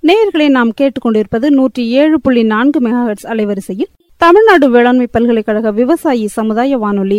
நேயர்களை நாம் கேட்டுக்கொண்டிருப்பது நூற்றி ஏழு புள்ளி நான்கு மெகாஹெட்ஸ் அலைவரிசையில் தமிழ்நாடு வேளாண்மை பல்கலைக்கழக விவசாயி சமுதாய வானொலி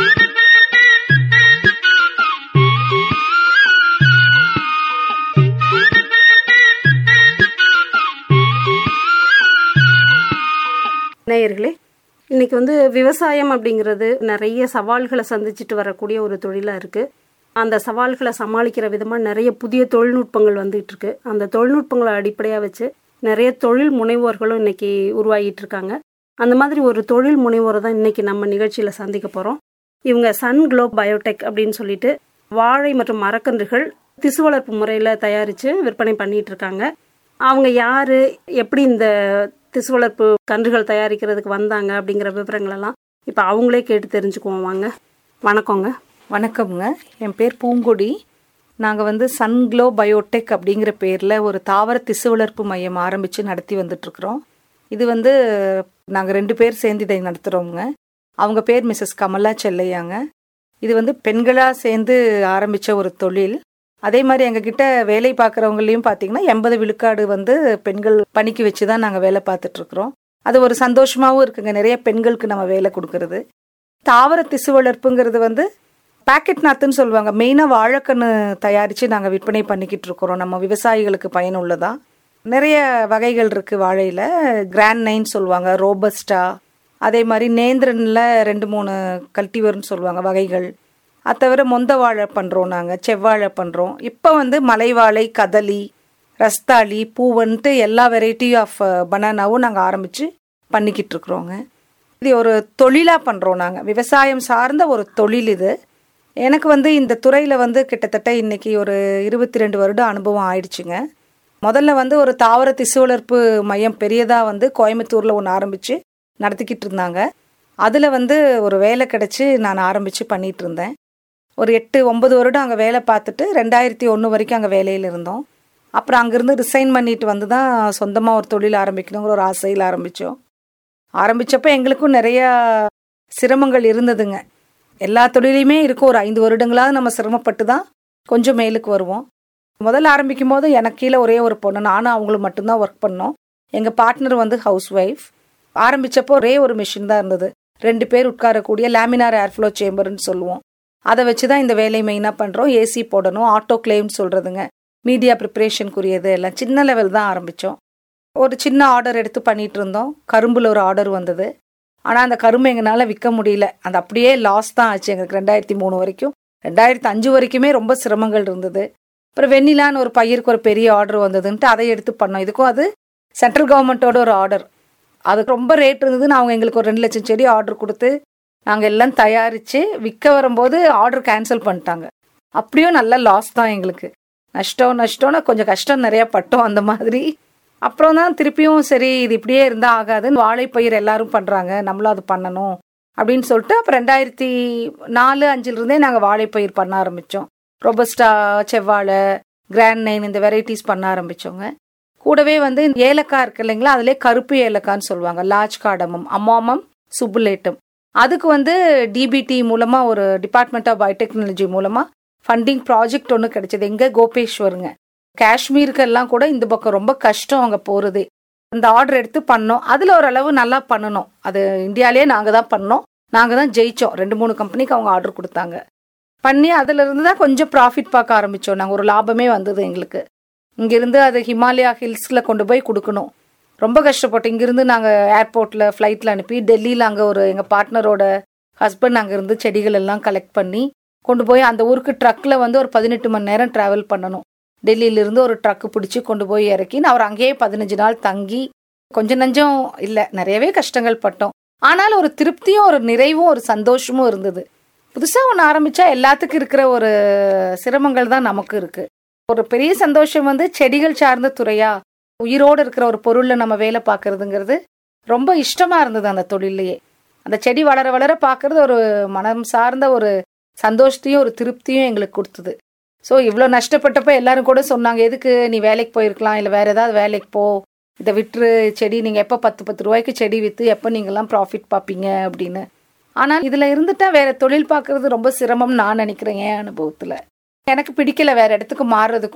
நேயர்களே இன்னைக்கு வந்து விவசாயம் அப்படிங்கிறது நிறைய சவால்களை சந்திச்சுட்டு வரக்கூடிய ஒரு தொழிலாக இருக்கு அந்த சவால்களை சமாளிக்கிற விதமாக நிறைய புதிய தொழில்நுட்பங்கள் வந்துட்டு இருக்கு அந்த தொழில்நுட்பங்களை அடிப்படையாக வச்சு நிறைய தொழில் முனைவோர்களும் இன்னைக்கு உருவாகிட்டு இருக்காங்க அந்த மாதிரி ஒரு தொழில் முனைவோரை தான் இன்னைக்கு நம்ம நிகழ்ச்சியில் சந்திக்க போகிறோம் இவங்க சன் குளோப் பயோடெக் அப்படின்னு சொல்லிட்டு வாழை மற்றும் மரக்கன்றுகள் திசு வளர்ப்பு முறையில் தயாரித்து விற்பனை பண்ணிட்டு இருக்காங்க அவங்க யாரு எப்படி இந்த திசு வளர்ப்பு கன்றுகள் தயாரிக்கிறதுக்கு வந்தாங்க அப்படிங்கிற விவரங்கள் எல்லாம் இப்போ அவங்களே கேட்டு தெரிஞ்சுக்குவோம் வாங்க வணக்கங்க வணக்கம்ங்க என் பேர் பூங்கொடி நாங்கள் வந்து சன்க்ளோ பயோடெக் அப்படிங்கிற பேரில் ஒரு தாவர திசு வளர்ப்பு மையம் ஆரம்பித்து நடத்தி வந்துட்டுருக்குறோம் இது வந்து நாங்கள் ரெண்டு பேர் சேர்ந்து இதை நடத்துகிறோங்க அவங்க பேர் மிஸ்ஸஸ் கமலா செல்லையாங்க இது வந்து பெண்களாக சேர்ந்து ஆரம்பித்த ஒரு தொழில் அதே மாதிரி எங்ககிட்ட வேலை பார்க்குறவங்களையும் பார்த்தீங்கன்னா எண்பது விழுக்காடு வந்து பெண்கள் பணிக்கு வச்சு தான் நாங்கள் வேலை பார்த்துட்ருக்குறோம் அது ஒரு சந்தோஷமாகவும் இருக்குங்க நிறைய பெண்களுக்கு நம்ம வேலை கொடுக்கறது தாவர திசு வளர்ப்புங்கிறது வந்து பேக்கெட் நாத்துன்னு சொல்லுவாங்க மெயினாக வாழைக்கன்று தயாரித்து நாங்கள் விற்பனை பண்ணிக்கிட்டு இருக்கிறோம் நம்ம விவசாயிகளுக்கு பயனுள்ளதா நிறைய வகைகள் இருக்குது வாழையில் கிராண்ட் நைன் சொல்லுவாங்க ரோபஸ்டா அதே மாதிரி நேந்திரனில் ரெண்டு மூணு கல்டிவர்னு சொல்லுவாங்க வகைகள் அது தவிர மொந்த வாழை பண்ணுறோம் நாங்கள் செவ்வாழை பண்ணுறோம் இப்போ வந்து மலைவாழை கதலி ரஸ்தாளி பூவன்ட்டு எல்லா வெரைட்டி ஆஃப் பனானாவும் நாங்கள் ஆரம்பித்து பண்ணிக்கிட்டு இருக்கிறோங்க இது ஒரு தொழிலாக பண்ணுறோம் நாங்கள் விவசாயம் சார்ந்த ஒரு தொழில் இது எனக்கு வந்து இந்த துறையில் வந்து கிட்டத்தட்ட இன்னைக்கு ஒரு இருபத்தி ரெண்டு வருடம் அனுபவம் ஆயிடுச்சுங்க முதல்ல வந்து ஒரு தாவர திசு வளர்ப்பு மையம் பெரியதாக வந்து கோயம்புத்தூரில் ஒன்று ஆரம்பித்து நடத்திக்கிட்டு இருந்தாங்க அதில் வந்து ஒரு வேலை கிடச்சி நான் ஆரம்பித்து பண்ணிகிட்டு இருந்தேன் ஒரு எட்டு ஒன்பது வருடம் அங்கே வேலை பார்த்துட்டு ரெண்டாயிரத்தி ஒன்று வரைக்கும் அங்கே வேலையில் இருந்தோம் அப்புறம் அங்கேருந்து ரிசைன் பண்ணிட்டு வந்து தான் சொந்தமாக ஒரு தொழில் ஆரம்பிக்கணுங்கிற ஒரு ஆசையில் ஆரம்பித்தோம் ஆரம்பித்தப்போ எங்களுக்கும் நிறையா சிரமங்கள் இருந்ததுங்க எல்லா தொழிலையுமே இருக்கும் ஒரு ஐந்து வருடங்களாவது நம்ம சிரமப்பட்டு தான் கொஞ்சம் மேலுக்கு வருவோம் முதல்ல ஆரம்பிக்கும் போது எனக்கு கீழே ஒரே ஒரு பொண்ணு நானும் அவங்களும் மட்டும்தான் ஒர்க் பண்ணோம் எங்கள் பார்ட்னர் வந்து ஹவுஸ் ஒய்ஃப் ஆரம்பித்தப்போ ஒரே ஒரு மிஷின் தான் இருந்தது ரெண்டு பேர் உட்காரக்கூடிய லேமினார் ஏர்ஃப்ளோ சேம்பர்னு சொல்லுவோம் அதை வச்சு தான் இந்த வேலையை மெயினாக பண்ணுறோம் ஏசி போடணும் ஆட்டோ கிளேம்னு சொல்கிறதுங்க மீடியா ப்ரிப்ரேஷனுக்குரியது எல்லாம் சின்ன லெவல் தான் ஆரம்பித்தோம் ஒரு சின்ன ஆர்டர் எடுத்து பண்ணிகிட்டு இருந்தோம் கரும்பில் ஒரு ஆர்டர் வந்தது ஆனால் அந்த கரும்பு எங்களால் விற்க முடியல அந்த அப்படியே லாஸ் தான் ஆச்சு எங்களுக்கு ரெண்டாயிரத்தி மூணு வரைக்கும் ரெண்டாயிரத்தி அஞ்சு வரைக்குமே ரொம்ப சிரமங்கள் இருந்தது அப்புறம் வெண்ணிலான்னு ஒரு பயிருக்கு ஒரு பெரிய ஆர்டர் வந்ததுன்ட்டு அதை எடுத்து பண்ணோம் இதுக்கும் அது சென்ட்ரல் கவர்மெண்ட்டோட ஒரு ஆர்டர் அதுக்கு ரொம்ப ரேட் இருந்ததுன்னு அவங்க எங்களுக்கு ஒரு ரெண்டு லட்சம் செடி ஆர்டர் கொடுத்து நாங்கள் எல்லாம் தயாரித்து விற்க வரும்போது ஆர்டர் கேன்சல் பண்ணிட்டாங்க அப்படியும் நல்ல லாஸ் தான் எங்களுக்கு நஷ்டம் நஷ்டம்னா கொஞ்சம் கஷ்டம் நிறையா பட்டோம் அந்த மாதிரி அப்புறம் தான் திருப்பியும் சரி இது இப்படியே இருந்தால் ஆகாதுன்னு வாழைப்பயிர் எல்லாரும் பண்ணுறாங்க நம்மளும் அது பண்ணணும் அப்படின்னு சொல்லிட்டு அப்புறம் ரெண்டாயிரத்தி நாலு அஞ்சுலேருந்தே நாங்கள் வாழைப்பயிர் பண்ண ஆரம்பித்தோம் ரொபஸ்டா செவ்வாழை கிராண்ட் நைன் இந்த வெரைட்டிஸ் பண்ண ஆரம்பித்தோங்க கூடவே வந்து ஏலக்காய் இருக்கு இல்லைங்களா அதிலே கருப்பு ஏலக்கான்னு சொல்லுவாங்க லார்ஜ் காடமம் அம்மாமம் சுப்புலேட்டம் அதுக்கு வந்து டிபிடி மூலமாக ஒரு டிபார்ட்மெண்ட் ஆஃப் பயோடெக்னாலஜி மூலமாக ஃபண்டிங் ப்ராஜெக்ட் ஒன்று கிடைச்சது எங்கே கோபேஸ்வருங்க காஷ்மீருக்கெல்லாம் கூட இந்த பக்கம் ரொம்ப கஷ்டம் அங்கே போகிறதே அந்த ஆர்டர் எடுத்து பண்ணோம் அதில் ஓரளவு நல்லா பண்ணணும் அது இந்தியாவிலே நாங்கள் தான் பண்ணோம் நாங்கள் தான் ஜெயித்தோம் ரெண்டு மூணு கம்பெனிக்கு அவங்க ஆர்டர் கொடுத்தாங்க பண்ணி அதிலிருந்து தான் கொஞ்சம் ப்ராஃபிட் பார்க்க ஆரம்பித்தோம் நாங்கள் ஒரு லாபமே வந்தது எங்களுக்கு இங்கேருந்து அது ஹிமாலயா ஹில்ஸில் கொண்டு போய் கொடுக்கணும் ரொம்ப கஷ்டப்பட்டோம் இங்கேருந்து நாங்கள் ஏர்போர்ட்டில் ஃப்ளைட்டில் அனுப்பி டெல்லியில் அங்கே ஒரு எங்கள் பார்ட்னரோட ஹஸ்பண்ட் அங்கே இருந்து செடிகள் எல்லாம் கலெக்ட் பண்ணி கொண்டு போய் அந்த ஊருக்கு ட்ரக்கில் வந்து ஒரு பதினெட்டு மணி நேரம் ட்ராவல் பண்ணணும் டெல்லியிலிருந்து ஒரு ட்ரக்கு பிடிச்சி கொண்டு போய் இறக்கி நான் அவர் அங்கேயே பதினஞ்சு நாள் தங்கி கொஞ்சம் நஞ்சம் இல்லை நிறையவே கஷ்டங்கள் பட்டோம் ஆனால் ஒரு திருப்தியும் ஒரு நிறைவும் ஒரு சந்தோஷமும் இருந்தது புதுசாக ஒன்று ஆரம்பித்தா எல்லாத்துக்கும் இருக்கிற ஒரு சிரமங்கள் தான் நமக்கு இருக்குது ஒரு பெரிய சந்தோஷம் வந்து செடிகள் சார்ந்த துறையா உயிரோடு இருக்கிற ஒரு பொருளில் நம்ம வேலை பார்க்கறதுங்கிறது ரொம்ப இஷ்டமாக இருந்தது அந்த தொழிலையே அந்த செடி வளர வளர பார்க்கறது ஒரு மனம் சார்ந்த ஒரு சந்தோஷத்தையும் ஒரு திருப்தியும் எங்களுக்கு கொடுத்தது ஸோ இவ்வளோ நஷ்டப்பட்டப்ப எல்லாரும் கூட சொன்னாங்க எதுக்கு நீ வேலைக்கு போயிருக்கலாம் இல்லை வேற ஏதாவது வேலைக்கு போ இதை விட்டுரு செடி நீங்கள் எப்போ பத்து பத்து ரூபாய்க்கு செடி விற்று எப்போ நீங்கள்லாம் ப்ராஃபிட் பார்ப்பீங்க அப்படின்னு ஆனால் இதில் இருந்துட்டா வேற தொழில் பார்க்கறது ரொம்ப சிரமம் நான் நினைக்கிறேன் என் அனுபவத்தில் எனக்கு பிடிக்கல வேற இடத்துக்கு மாறுறதுக்கும்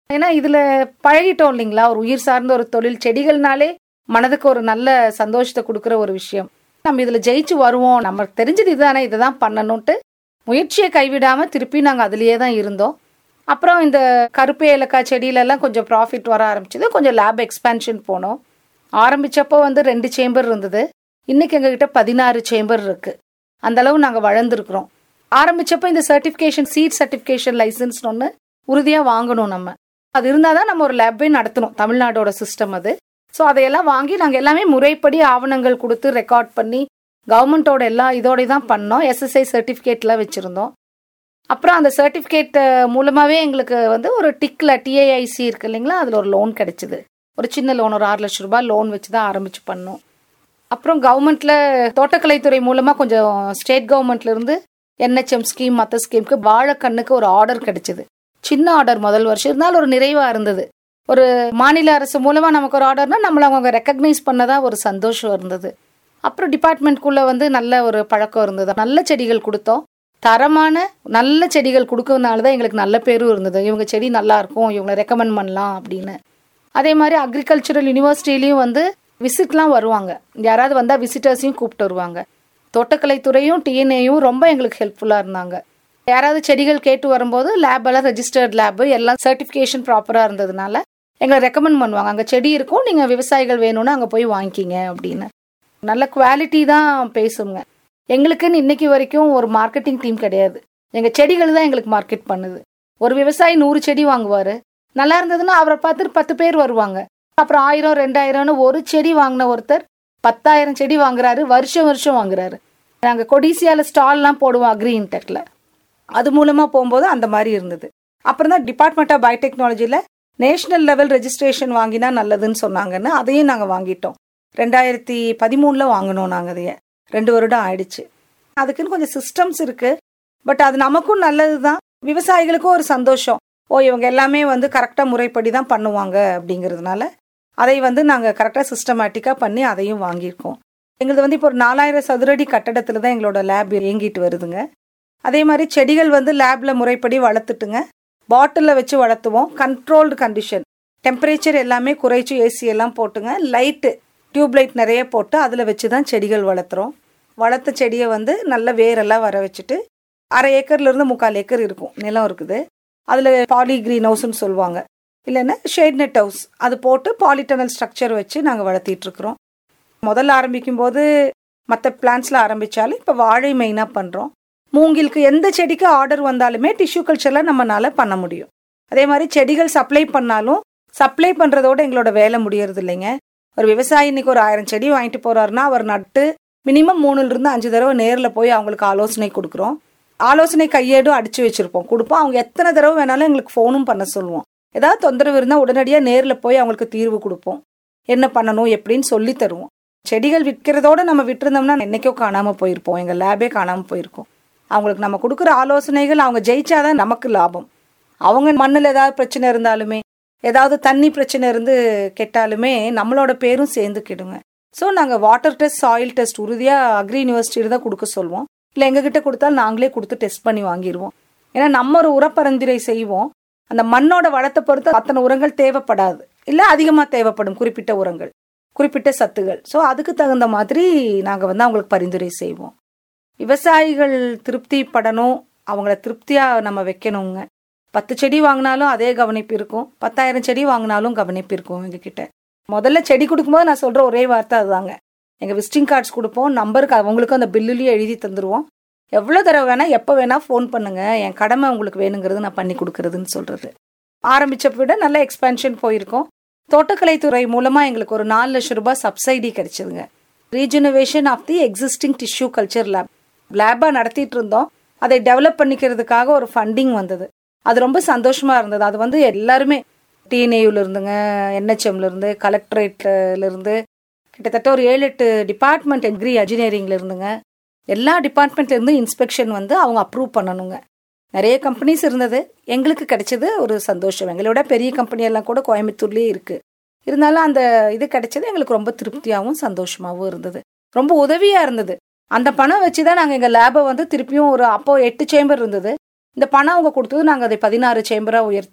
ஏன்னா இதுல பழகிட்டோம் இல்லைங்களா ஒரு உயிர் சார்ந்த ஒரு தொழில் செடிகள்னாலே மனதுக்கு ஒரு நல்ல சந்தோஷத்தை கொடுக்குற ஒரு விஷயம் நம்ம இதுல ஜெயிச்சு வருவோம் நமக்கு தெரிஞ்சது இதுதானே இதை தான் பண்ணணும்ட்டு முயற்சியை கைவிடாம திருப்பி நாங்க அதுலயே தான் இருந்தோம் அப்புறம் இந்த கருப்பு ஏலக்காய் செடியில எல்லாம் கொஞ்சம் ப்ராஃபிட் வர ஆரம்பிச்சது கொஞ்சம் லேப் எக்ஸ்பேன்ஷன் போனோம் ஆரம்பிச்சப்போ வந்து ரெண்டு சேம்பர் இருந்தது இன்னைக்கு எங்ககிட்ட பதினாறு சேம்பர் இருக்கு அந்த அளவு நாங்க வளர்ந்துருக்குறோம் ஆரம்பிச்சப்போ இந்த சர்டிஃபிகேஷன் சீட் சர்டிஃபிகேஷன் லைசன்ஸ் ஒன்று உறுதியாக வாங்கணும் நம்ம அது இருந்தால் தான் நம்ம ஒரு லேப்பே நடத்தணும் தமிழ்நாடோட சிஸ்டம் அது ஸோ அதையெல்லாம் வாங்கி நாங்கள் எல்லாமே முறைப்படி ஆவணங்கள் கொடுத்து ரெக்கார்ட் பண்ணி கவர்மெண்ட்டோட எல்லா இதோடய தான் பண்ணோம் எஸ்எஸ்ஐ சர்டிஃபிகேட்லாம் வச்சுருந்தோம் அப்புறம் அந்த சர்டிஃபிகேட் மூலமாகவே எங்களுக்கு வந்து ஒரு டிக்கில் டிஏஐசி இருக்கு இல்லைங்களா அதில் ஒரு லோன் கிடைச்சிது ஒரு சின்ன லோன் ஒரு ஆறு லட்ச ரூபாய் லோன் வச்சு தான் ஆரம்பிச்சு பண்ணோம் அப்புறம் கவர்மெண்ட்ல தோட்டக்கலைத்துறை மூலமாக கொஞ்சம் ஸ்டேட் கவர்மெண்ட்ல இருந்து என்ஹெச்எம் ஸ்கீம் மற்ற ஸ்கீமுக்கு வாழைக்கண்ணுக்கு ஒரு ஆர்டர் கிடைச்சது சின்ன ஆர்டர் முதல் வருஷம் இருந்தாலும் ஒரு நிறைவா இருந்தது ஒரு மாநில அரசு மூலமா நமக்கு ஒரு ஆர்டர்னா நம்மளை அவங்க ரெக்கக்னைஸ் பண்ணதா ஒரு சந்தோஷம் இருந்தது அப்புறம் டிபார்ட்மெண்ட்குள்ள வந்து நல்ல ஒரு பழக்கம் இருந்தது நல்ல செடிகள் கொடுத்தோம் தரமான நல்ல செடிகள் கொடுக்கறதுனால தான் எங்களுக்கு நல்ல பேரும் இருந்தது இவங்க செடி நல்லா இருக்கும் இவங்களை ரெக்கமெண்ட் பண்ணலாம் அப்படின்னு அதே மாதிரி அக்ரிகல்ச்சரல் யூனிவர்சிட்டிலையும் வந்து விசிட்லாம் வருவாங்க யாராவது வந்தால் விசிட்டர்ஸையும் கூப்பிட்டு வருவாங்க தோட்டக்கலைத்துறையும் டிஎன்ஏயும் ரொம்ப எங்களுக்கு ஹெல்ப்ஃபுல்லாக இருந்தாங்க யாராவது செடிகள் கேட்டு வரும்போது லேப் எல்லாம் ரெஜிஸ்டர்ட் லேப் எல்லாம் சர்டிஃபிகேஷன் ப்ராப்பராக இருந்ததுனால எங்களை ரெக்கமெண்ட் பண்ணுவாங்க அங்கே செடி இருக்கும் நீங்கள் விவசாயிகள் வேணும்னு அங்கே போய் வாங்கிக்கிங்க அப்படின்னு நல்ல குவாலிட்டி தான் பேசுங்க எங்களுக்குன்னு இன்னைக்கு வரைக்கும் ஒரு மார்க்கெட்டிங் டீம் கிடையாது எங்கள் செடிகள் தான் எங்களுக்கு மார்க்கெட் பண்ணுது ஒரு விவசாயி நூறு செடி வாங்குவார் நல்லா இருந்ததுன்னா அவரை பார்த்துட்டு பத்து பேர் வருவாங்க அப்புறம் ஆயிரம் ரெண்டாயிரம்னு ஒரு செடி வாங்கின ஒருத்தர் பத்தாயிரம் செடி வாங்குறாரு வருஷம் வருஷம் வாங்குறாரு நாங்கள் கொடிசியால ஸ்டால்லாம் போடுவோம் அக்ரி இன்டெக்ல அது மூலமா போகும்போது அந்த மாதிரி இருந்தது அப்புறம் தான் டிபார்ட்மெண்ட் ஆஃப் பயோடெக்னாலஜியில் நேஷனல் லெவல் ரெஜிஸ்ட்ரேஷன் வாங்கினா நல்லதுன்னு சொன்னாங்கன்னு அதையும் நாங்கள் வாங்கிட்டோம் ரெண்டாயிரத்தி பதிமூணில் வாங்கினோம் நாங்கள் அதைய ரெண்டு வருடம் ஆயிடுச்சு அதுக்குன்னு கொஞ்சம் சிஸ்டம்ஸ் இருக்கு பட் அது நமக்கும் நல்லது தான் விவசாயிகளுக்கும் ஒரு சந்தோஷம் ஓ இவங்க எல்லாமே வந்து கரெக்டாக முறைப்படி தான் பண்ணுவாங்க அப்படிங்கிறதுனால அதை வந்து நாங்கள் கரெக்டாக சிஸ்டமேட்டிக்காக பண்ணி அதையும் வாங்கியிருக்கோம் எங்களது வந்து இப்போ ஒரு நாலாயிரம் சதுரடி கட்டடத்தில் தான் எங்களோட லேப் இயங்கிட்டு வருதுங்க அதே மாதிரி செடிகள் வந்து லேபில் முறைப்படி வளர்த்துட்டுங்க பாட்டிலில் வச்சு வளர்த்துவோம் கண்ட்ரோல்டு கண்டிஷன் டெம்பரேச்சர் எல்லாமே குறைச்சி ஏசி எல்லாம் போட்டுங்க லைட்டு டியூப் லைட் நிறைய போட்டு அதில் வச்சு தான் செடிகள் வளர்த்துறோம் வளர்த்த செடியை வந்து நல்ல வேரெல்லாம் வர வச்சுட்டு அரை ஏக்கர்லேருந்து முக்கால் ஏக்கர் இருக்கும் நிலம் இருக்குது அதில் பாலி கிரீன் ஹவுஸ்னு சொல்லுவாங்க இல்லைன்னா ஷேட் நெட் ஹவுஸ் அது போட்டு பாலிட்டனல் ஸ்ட்ரக்சர் வச்சு நாங்கள் வளர்த்திட்டு இருக்கிறோம் முதல்ல ஆரம்பிக்கும் போது மற்ற பிளான்ஸ்ல ஆரம்பிச்சாலும் இப்போ வாழை மெயினாக பண்ணுறோம் மூங்கிலுக்கு எந்த செடிக்கு ஆர்டர் வந்தாலுமே டிஷ்யூ கல்ச்சரில் நம்மனால பண்ண முடியும் அதே மாதிரி செடிகள் சப்ளை பண்ணாலும் சப்ளை பண்ணுறதோட எங்களோட வேலை முடியறது இல்லைங்க ஒரு விவசாயி இன்னைக்கு ஒரு ஆயிரம் செடி வாங்கிட்டு போறாருன்னா அவர் நட்டு மினிமம் மூணுல இருந்து அஞ்சு தடவை நேரில் போய் அவங்களுக்கு ஆலோசனை கொடுக்குறோம் ஆலோசனை கையேடும் அடிச்சு வச்சிருப்போம் கொடுப்போம் அவங்க எத்தனை தடவை வேணாலும் எங்களுக்கு ஃபோனும் பண்ண சொல்லுவோம் ஏதாவது தொந்தரவு இருந்தால் உடனடியாக நேரில் போய் அவங்களுக்கு தீர்வு கொடுப்போம் என்ன பண்ணணும் எப்படின்னு சொல்லி தருவோம் செடிகள் விற்கிறதோட நம்ம விட்டுருந்தோம்னா என்னைக்கோ காணாமல் போயிருப்போம் எங்கள் லேபே காணாமல் போயிருக்கோம் அவங்களுக்கு நம்ம கொடுக்குற ஆலோசனைகள் அவங்க ஜெயிச்சாதான் நமக்கு லாபம் அவங்க மண்ணில் ஏதாவது பிரச்சனை இருந்தாலுமே ஏதாவது தண்ணி பிரச்சனை இருந்து கெட்டாலுமே நம்மளோட பேரும் சேர்ந்து கெடுங்க ஸோ நாங்கள் வாட்டர் டெஸ்ட் சாயில் டெஸ்ட் உறுதியாக அக்ரி யூனிவர்சிட்டியில் தான் கொடுக்க சொல்லுவோம் இல்லை எங்ககிட்ட கொடுத்தாலும் நாங்களே கொடுத்து டெஸ்ட் பண்ணி வாங்கிடுவோம் ஏன்னா நம்ம ஒரு உரப்பரிந்துரை செய்வோம் அந்த மண்ணோட வளத்தை பொறுத்து அத்தனை உரங்கள் தேவைப்படாது இல்லை அதிகமாக தேவைப்படும் குறிப்பிட்ட உரங்கள் குறிப்பிட்ட சத்துகள் ஸோ அதுக்கு தகுந்த மாதிரி நாங்கள் வந்து அவங்களுக்கு பரிந்துரை செய்வோம் விவசாயிகள் திருப்தி படணும் அவங்கள திருப்தியாக நம்ம வைக்கணுங்க பத்து செடி வாங்கினாலும் அதே கவனிப்பு இருக்கும் பத்தாயிரம் செடி வாங்கினாலும் கவனிப்பு இருக்கும் எங்ககிட்ட முதல்ல செடி கொடுக்கும்போது நான் சொல்கிற ஒரே வார்த்தை அதுதாங்க எங்கள் விசிட்டிங் கார்ட்ஸ் கொடுப்போம் நம்பருக்கு அவங்களுக்கும் அந்த பில்லுலேயே எழுதி தந்துடுவோம் எவ்வளோ தடவை வேணால் எப்போ வேணால் ஃபோன் பண்ணுங்க என் கடமை உங்களுக்கு வேணுங்கிறது நான் பண்ணி கொடுக்குறதுன்னு சொல்கிறது ஆரம்பிச்ச விட நல்ல எக்ஸ்பேன்ஷன் போயிருக்கோம் தோட்டக்கலைத்துறை மூலமாக எங்களுக்கு ஒரு நாலு லட்சம் ரூபாய் சப்சைடி கிடைச்சதுங்க regeneration of the existing tissue culture lab லேபாக நடத்திட்டு இருந்தோம் அதை டெவலப் பண்ணிக்கிறதுக்காக ஒரு ஃபண்டிங் வந்தது அது ரொம்ப சந்தோஷமா இருந்தது அது வந்து எல்லாருமே டிஎன்ஏயூல இருந்துங்க என்ஹெச்எம்ல இருந்து கலெக்டரேட்ல இருந்து கிட்டத்தட்ட ஒரு ஏழு எட்டு டிபார்ட்மெண்ட் எக்ரி இன்ஜினியரிங்ல இருந்துங்க எல்லா டிபார்ட்மெண்ட்ல இருந்து இன்ஸ்பெக்ஷன் வந்து அவங்க அப்ரூவ் பண்ணணுங்க நிறைய கம்பெனிஸ் இருந்தது எங்களுக்கு கிடைச்சது ஒரு சந்தோஷம் எங்களோட பெரிய கம்பெனி எல்லாம் கூட கோயம்புத்தூர்லேயே இருக்கு இருந்தாலும் அந்த இது கிடைச்சது எங்களுக்கு ரொம்ப திருப்தியாகவும் சந்தோஷமாகவும் இருந்தது ரொம்ப உதவியா இருந்தது அந்த பணம் வச்சு தான் நாங்கள் எங்கள் லேபை வந்து திருப்பியும் ஒரு அப்போ எட்டு சேம்பர் இருந்தது இந்த பணம் அவங்க கொடுத்தது நாங்கள் அதை பதினாறு சேம்பராக உயர்த்தி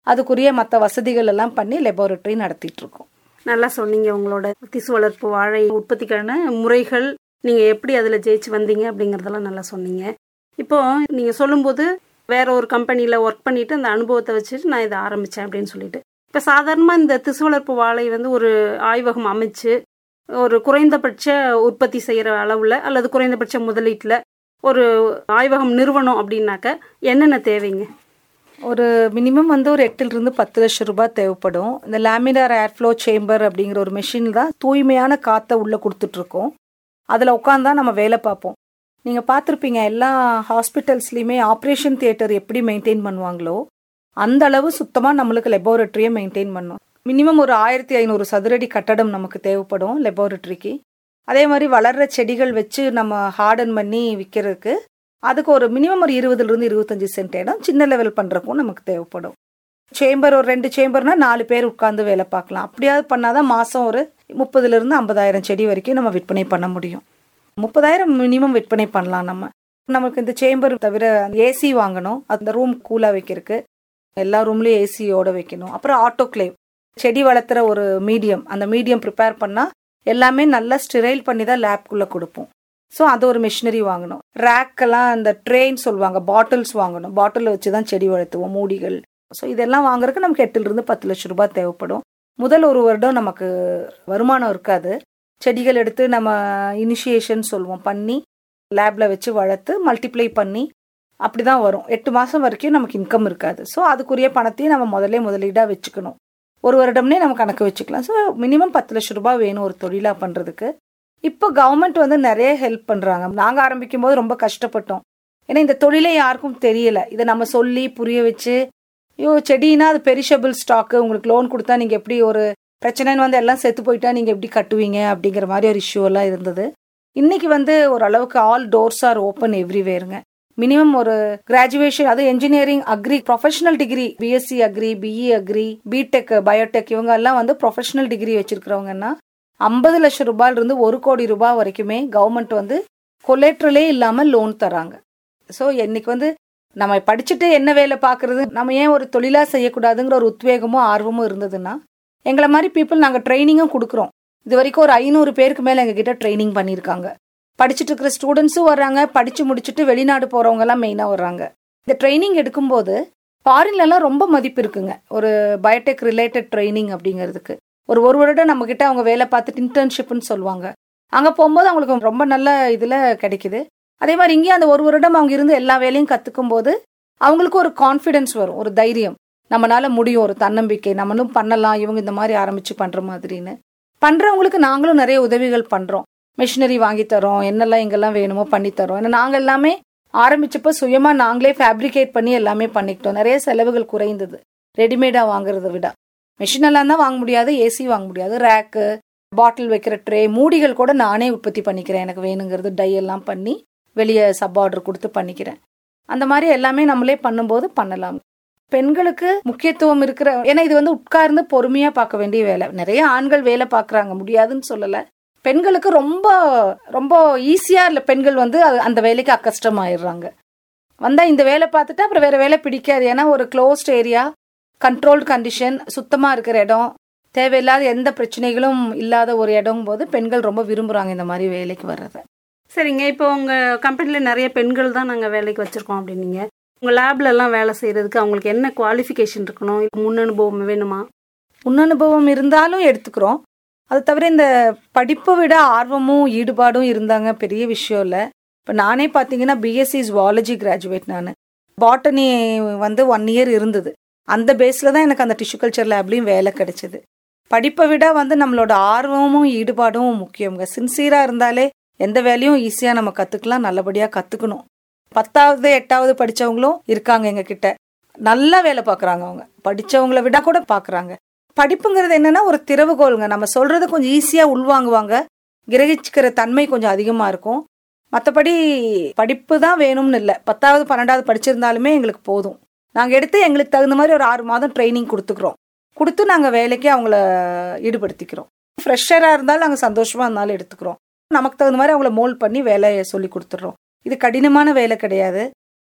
அதுக்குரிய மற்ற வசதிகள் எல்லாம் பண்ணி லெபார்டரி நடத்திட்டு இருக்கோம் நல்லா சொன்னீங்க உங்களோட திசு வளர்ப்பு வாழை உற்பத்திக்கான முறைகள் நீங்கள் எப்படி அதில் ஜெயிச்சு வந்தீங்க அப்படிங்கிறதெல்லாம் நல்லா சொன்னீங்க இப்போ நீங்கள் சொல்லும்போது வேற ஒரு கம்பெனியில் ஒர்க் பண்ணிட்டு அந்த அனுபவத்தை வச்சுட்டு நான் இதை ஆரம்பித்தேன் அப்படின்னு சொல்லிட்டு இப்போ சாதாரணமாக இந்த திசு வளர்ப்பு வாழை வந்து ஒரு ஆய்வகம் அமைச்சு ஒரு குறைந்தபட்ச உற்பத்தி செய்கிற அளவில் அல்லது குறைந்தபட்ச முதலீட்டில் ஒரு ஆய்வகம் நிறுவனம் அப்படின்னாக்க என்னென்ன தேவைங்க ஒரு மினிமம் வந்து ஒரு எட்டுலேருந்து பத்து லட்சம் ரூபாய் தேவைப்படும் இந்த லேமினார் ஏர்ஃப்ளோ சேம்பர் அப்படிங்கிற ஒரு மிஷின் தான் தூய்மையான காற்றை உள்ளே கொடுத்துட்ருக்கோம் அதில் உட்காந்தா நம்ம வேலை பார்ப்போம் நீங்கள் பார்த்துருப்பீங்க எல்லா ஹாஸ்பிட்டல்ஸ்லையுமே ஆப்ரேஷன் தியேட்டர் எப்படி மெயின்டைன் பண்ணுவாங்களோ அந்த அளவு சுத்தமாக நம்மளுக்கு லெபார்டரியை மெயின்டைன் பண்ணும் மினிமம் ஒரு ஆயிரத்தி ஐநூறு சதுரடி கட்டடம் நமக்கு தேவைப்படும் லெபார்டரிக்கு அதே மாதிரி வளர்கிற செடிகள் வச்சு நம்ம ஹார்டன் பண்ணி விற்கிறதுக்கு அதுக்கு ஒரு மினிமம் ஒரு இருபதுலேருந்து இருபத்தஞ்சி சென்ட் இடம் சின்ன லெவல் பண்ணுறக்கும் நமக்கு தேவைப்படும் சேம்பர் ஒரு ரெண்டு சேம்பர்னா நாலு பேர் உட்காந்து வேலை பார்க்கலாம் அப்படியாவது பண்ணாதான் மாதம் ஒரு முப்பதுலேருந்து ஐம்பதாயிரம் செடி வரைக்கும் நம்ம விற்பனை பண்ண முடியும் முப்பதாயிரம் மினிமம் விற்பனை பண்ணலாம் நம்ம நமக்கு இந்த சேம்பர் தவிர ஏசி வாங்கணும் அந்த ரூம் கூலாக வைக்கிறதுக்கு எல்லா ரூம்லேயும் ஏசியோட வைக்கணும் அப்புறம் ஆட்டோக்ளேவ் செடி வளர்த்துற ஒரு மீடியம் அந்த மீடியம் ப்ரிப்பேர் பண்ணால் எல்லாமே நல்லா ஸ்டிரைல் பண்ணி தான் லேப்குள்ளே கொடுப்போம் ஸோ அது ஒரு மிஷினரி வாங்கணும் ரேக்கெல்லாம் அந்த ட்ரெயின் சொல்லுவாங்க பாட்டில்ஸ் வாங்கணும் பாட்டிலில் வச்சு தான் செடி வளர்த்துவோம் மூடிகள் ஸோ இதெல்லாம் வாங்குறதுக்கு நமக்கு எட்டுலேருந்து பத்து லட்ச ரூபாய் தேவைப்படும் முதல் ஒரு வருடம் நமக்கு வருமானம் இருக்காது செடிகள் எடுத்து நம்ம இனிஷியேஷன் சொல்லுவோம் பண்ணி லேபில் வச்சு வளர்த்து மல்டிப்ளை பண்ணி அப்படி தான் வரும் எட்டு மாதம் வரைக்கும் நமக்கு இன்கம் இருக்காது ஸோ அதுக்குரிய பணத்தையும் நம்ம முதல்ல முதலீடாக வச்சுக்கணும் ஒரு வருடம்னே நம்ம கணக்கு வச்சுக்கலாம் ஸோ மினிமம் பத்து லட்ச ரூபாய் வேணும் ஒரு தொழிலாக பண்ணுறதுக்கு இப்போ கவர்மெண்ட் வந்து நிறைய ஹெல்ப் பண்ணுறாங்க நாங்கள் ஆரம்பிக்கும் போது ரொம்ப கஷ்டப்பட்டோம் ஏன்னா இந்த தொழிலே யாருக்கும் தெரியல இதை நம்ம சொல்லி புரிய வச்சு ஐயோ செடினா அது பெரிஷபிள் ஸ்டாக்கு உங்களுக்கு லோன் கொடுத்தா நீங்கள் எப்படி ஒரு பிரச்சனைன்னு வந்து எல்லாம் செத்து போயிட்டா நீங்கள் எப்படி கட்டுவீங்க அப்படிங்கிற மாதிரி ஒரு இஷ்யூ எல்லாம் இருந்தது இன்னைக்கு வந்து ஓரளவுக்கு ஆல் டோர்ஸ் ஆர் ஓப்பன் எவ்ரிவேருங்க மினிமம் ஒரு கிராஜுவேஷன் அது engineering agri professional degree BSc agri BE agri BTech biotech இவங்க எல்லாம் வந்து ப்ரொஃபஷனல் டிகிரி வச்சிருக்கிறவங்கன்னா ஐம்பது லட்சம் ரூபாயில இருந்து ஒரு கோடி ரூபாய் வரைக்குமே கவர்மெண்ட் வந்து கொலேட்ரலே இல்லாமல் லோன் தராங்க ஸோ இன்னைக்கு வந்து நம்ம படிச்சுட்டு என்ன வேலை பார்க்கறது நம்ம ஏன் ஒரு தொழிலாக செய்யக்கூடாதுங்கிற ஒரு உத்வேகமும் ஆர்வமும் இருந்ததுன்னா எங்களை மாதிரி பீப்புள் நாங்கள் ட்ரைனிங்கும் கொடுக்குறோம் இது வரைக்கும் ஒரு ஐநூறு பேருக்கு மேலே எங்ககிட்ட ட்ரைனிங் பண்ணியிருக்காங்க படிச்சுட்டு இருக்கிற ஸ்டூடெண்ட்ஸும் வர்றாங்க படித்து முடிச்சுட்டு வெளிநாடு போகிறவங்க எல்லாம் மெயினாக வர்றாங்க இந்த ட்ரைனிங் எடுக்கும்போது ஃபாரின்லலாம் ரொம்ப மதிப்பு இருக்குங்க ஒரு பயோடெக் ரிலேட்டட் ட்ரைனிங் அப்படிங்கிறதுக்கு ஒரு ஒரு வருடம் நம்மக்கிட்ட அவங்க வேலை பார்த்துட்டு இன்டர்ன்ஷிப்னு சொல்லுவாங்க அங்கே போகும்போது அவங்களுக்கு ரொம்ப நல்ல இதில் கிடைக்குது அதே மாதிரி இங்கேயும் அந்த ஒரு வருடம் அவங்க இருந்து எல்லா வேலையும் கற்றுக்கும் போது அவங்களுக்கு ஒரு கான்ஃபிடென்ஸ் வரும் ஒரு தைரியம் நம்மளால முடியும் ஒரு தன்னம்பிக்கை நம்மளும் பண்ணலாம் இவங்க இந்த மாதிரி ஆரம்பிச்சு பண்ற மாதிரின்னு பண்றவங்களுக்கு நாங்களும் நிறைய உதவிகள் பண்றோம் மிஷினரி வாங்கி தரோம் என்னெல்லாம் எங்கெல்லாம் வேணுமோ பண்ணி தரோம் ஏன்னா நாங்கள் எல்லாமே ஆரம்பிச்சப்போ சுயமா நாங்களே ஃபேப்ரிகேட் பண்ணி எல்லாமே பண்ணிக்கிட்டோம் நிறைய செலவுகள் குறைந்தது ரெடிமேடா வாங்குறத விட மிஷின் எல்லாம் தான் வாங்க முடியாது ஏசி வாங்க முடியாது ரேக்கு பாட்டில் வைக்கிற ட்ரே மூடிகள் கூட நானே உற்பத்தி பண்ணிக்கிறேன் எனக்கு வேணுங்கிறது டை எல்லாம் பண்ணி வெளியே சப் ஆர்டர் கொடுத்து பண்ணிக்கிறேன் அந்த மாதிரி எல்லாமே நம்மளே பண்ணும்போது பண்ணலாம் பெண்களுக்கு முக்கியத்துவம் இருக்கிற ஏன்னா இது வந்து உட்கார்ந்து பொறுமையா பார்க்க வேண்டிய வேலை நிறைய ஆண்கள் வேலை பார்க்கறாங்க முடியாதுன்னு சொல்லல பெண்களுக்கு ரொம்ப ரொம்ப ஈஸியா இல்ல பெண்கள் வந்து அது- அந்த வேலைக்கு அக்கஸ்டம் ஆயிடுறாங்க வந்தா இந்த வேலை பார்த்துட்டு அப்புறம் வேற வேலை பிடிக்காது ஏன்னா ஒரு க்ளோஸ்ட் ஏரியா கண்ட்ரோல்டு கண்டிஷன் சுத்தமா இருக்கிற இடம் தேவையில்லாத எந்த பிரச்சனைகளும் இல்லாத ஒரு இடம் போது பெண்கள் ரொம்ப விரும்புறாங்க இந்த மாதிரி வேலைக்கு வர்றத சரிங்க இப்போ உங்கள் கம்பெனியில் நிறைய பெண்கள் தான் நாங்கள் வேலைக்கு வச்சுருக்கோம் அப்படின்னீங்க உங்கள் லேப்ல எல்லாம் வேலை செய்கிறதுக்கு அவங்களுக்கு என்ன குவாலிஃபிகேஷன் இருக்கணும் முன் அனுபவம் வேணுமா முன் அனுபவம் இருந்தாலும் எடுத்துக்கிறோம் அது தவிர இந்த படிப்பை விட ஆர்வமும் ஈடுபாடும் இருந்தாங்க பெரிய விஷயம் இல்லை இப்போ நானே பார்த்தீங்கன்னா பிஎஸ்சி ஜுவாலஜி கிராஜுவேட் நான் பாட்டனி வந்து ஒன் இயர் இருந்தது அந்த பேஸில் தான் எனக்கு அந்த டிஷ்யூ கல்ச்சர் லேப்லேயும் வேலை கிடைச்சிது படிப்பை விட வந்து நம்மளோட ஆர்வமும் ஈடுபாடும் முக்கியங்க சின்சியராக இருந்தாலே எந்த வேலையும் ஈஸியாக நம்ம கற்றுக்கலாம் நல்லபடியாக கற்றுக்கணும் பத்தாவது எட்டாவது படித்தவங்களும் இருக்காங்க எங்ககிட்ட நல்லா வேலை பார்க்குறாங்க அவங்க படித்தவங்கள விட கூட பார்க்குறாங்க படிப்புங்கிறது என்னன்னா ஒரு திறவுகோலுங்க நம்ம சொல்றது கொஞ்சம் ஈஸியாக உள்வாங்குவாங்க கிரகிச்சுக்கிற தன்மை கொஞ்சம் அதிகமாக இருக்கும் மற்றபடி படிப்பு தான் வேணும்னு இல்லை பத்தாவது பன்னெண்டாவது படிச்சிருந்தாலுமே எங்களுக்கு போதும் நாங்கள் எடுத்து எங்களுக்கு தகுந்த மாதிரி ஒரு ஆறு மாதம் ட்ரைனிங் கொடுத்துக்குறோம் கொடுத்து நாங்கள் வேலைக்கு அவங்கள ஈடுபடுத்திக்கிறோம் ஃப்ரெஷராக இருந்தாலும் நாங்கள் சந்தோஷமாக இருந்தாலும் எடுத்துக்கிறோம் நமக்கு தகுந்த மாதிரி அவங்கள மோல்ட் பண்ணி வேலையை சொல்லி கொடுத்துட்றோம் இது கடினமான வேலை கிடையாது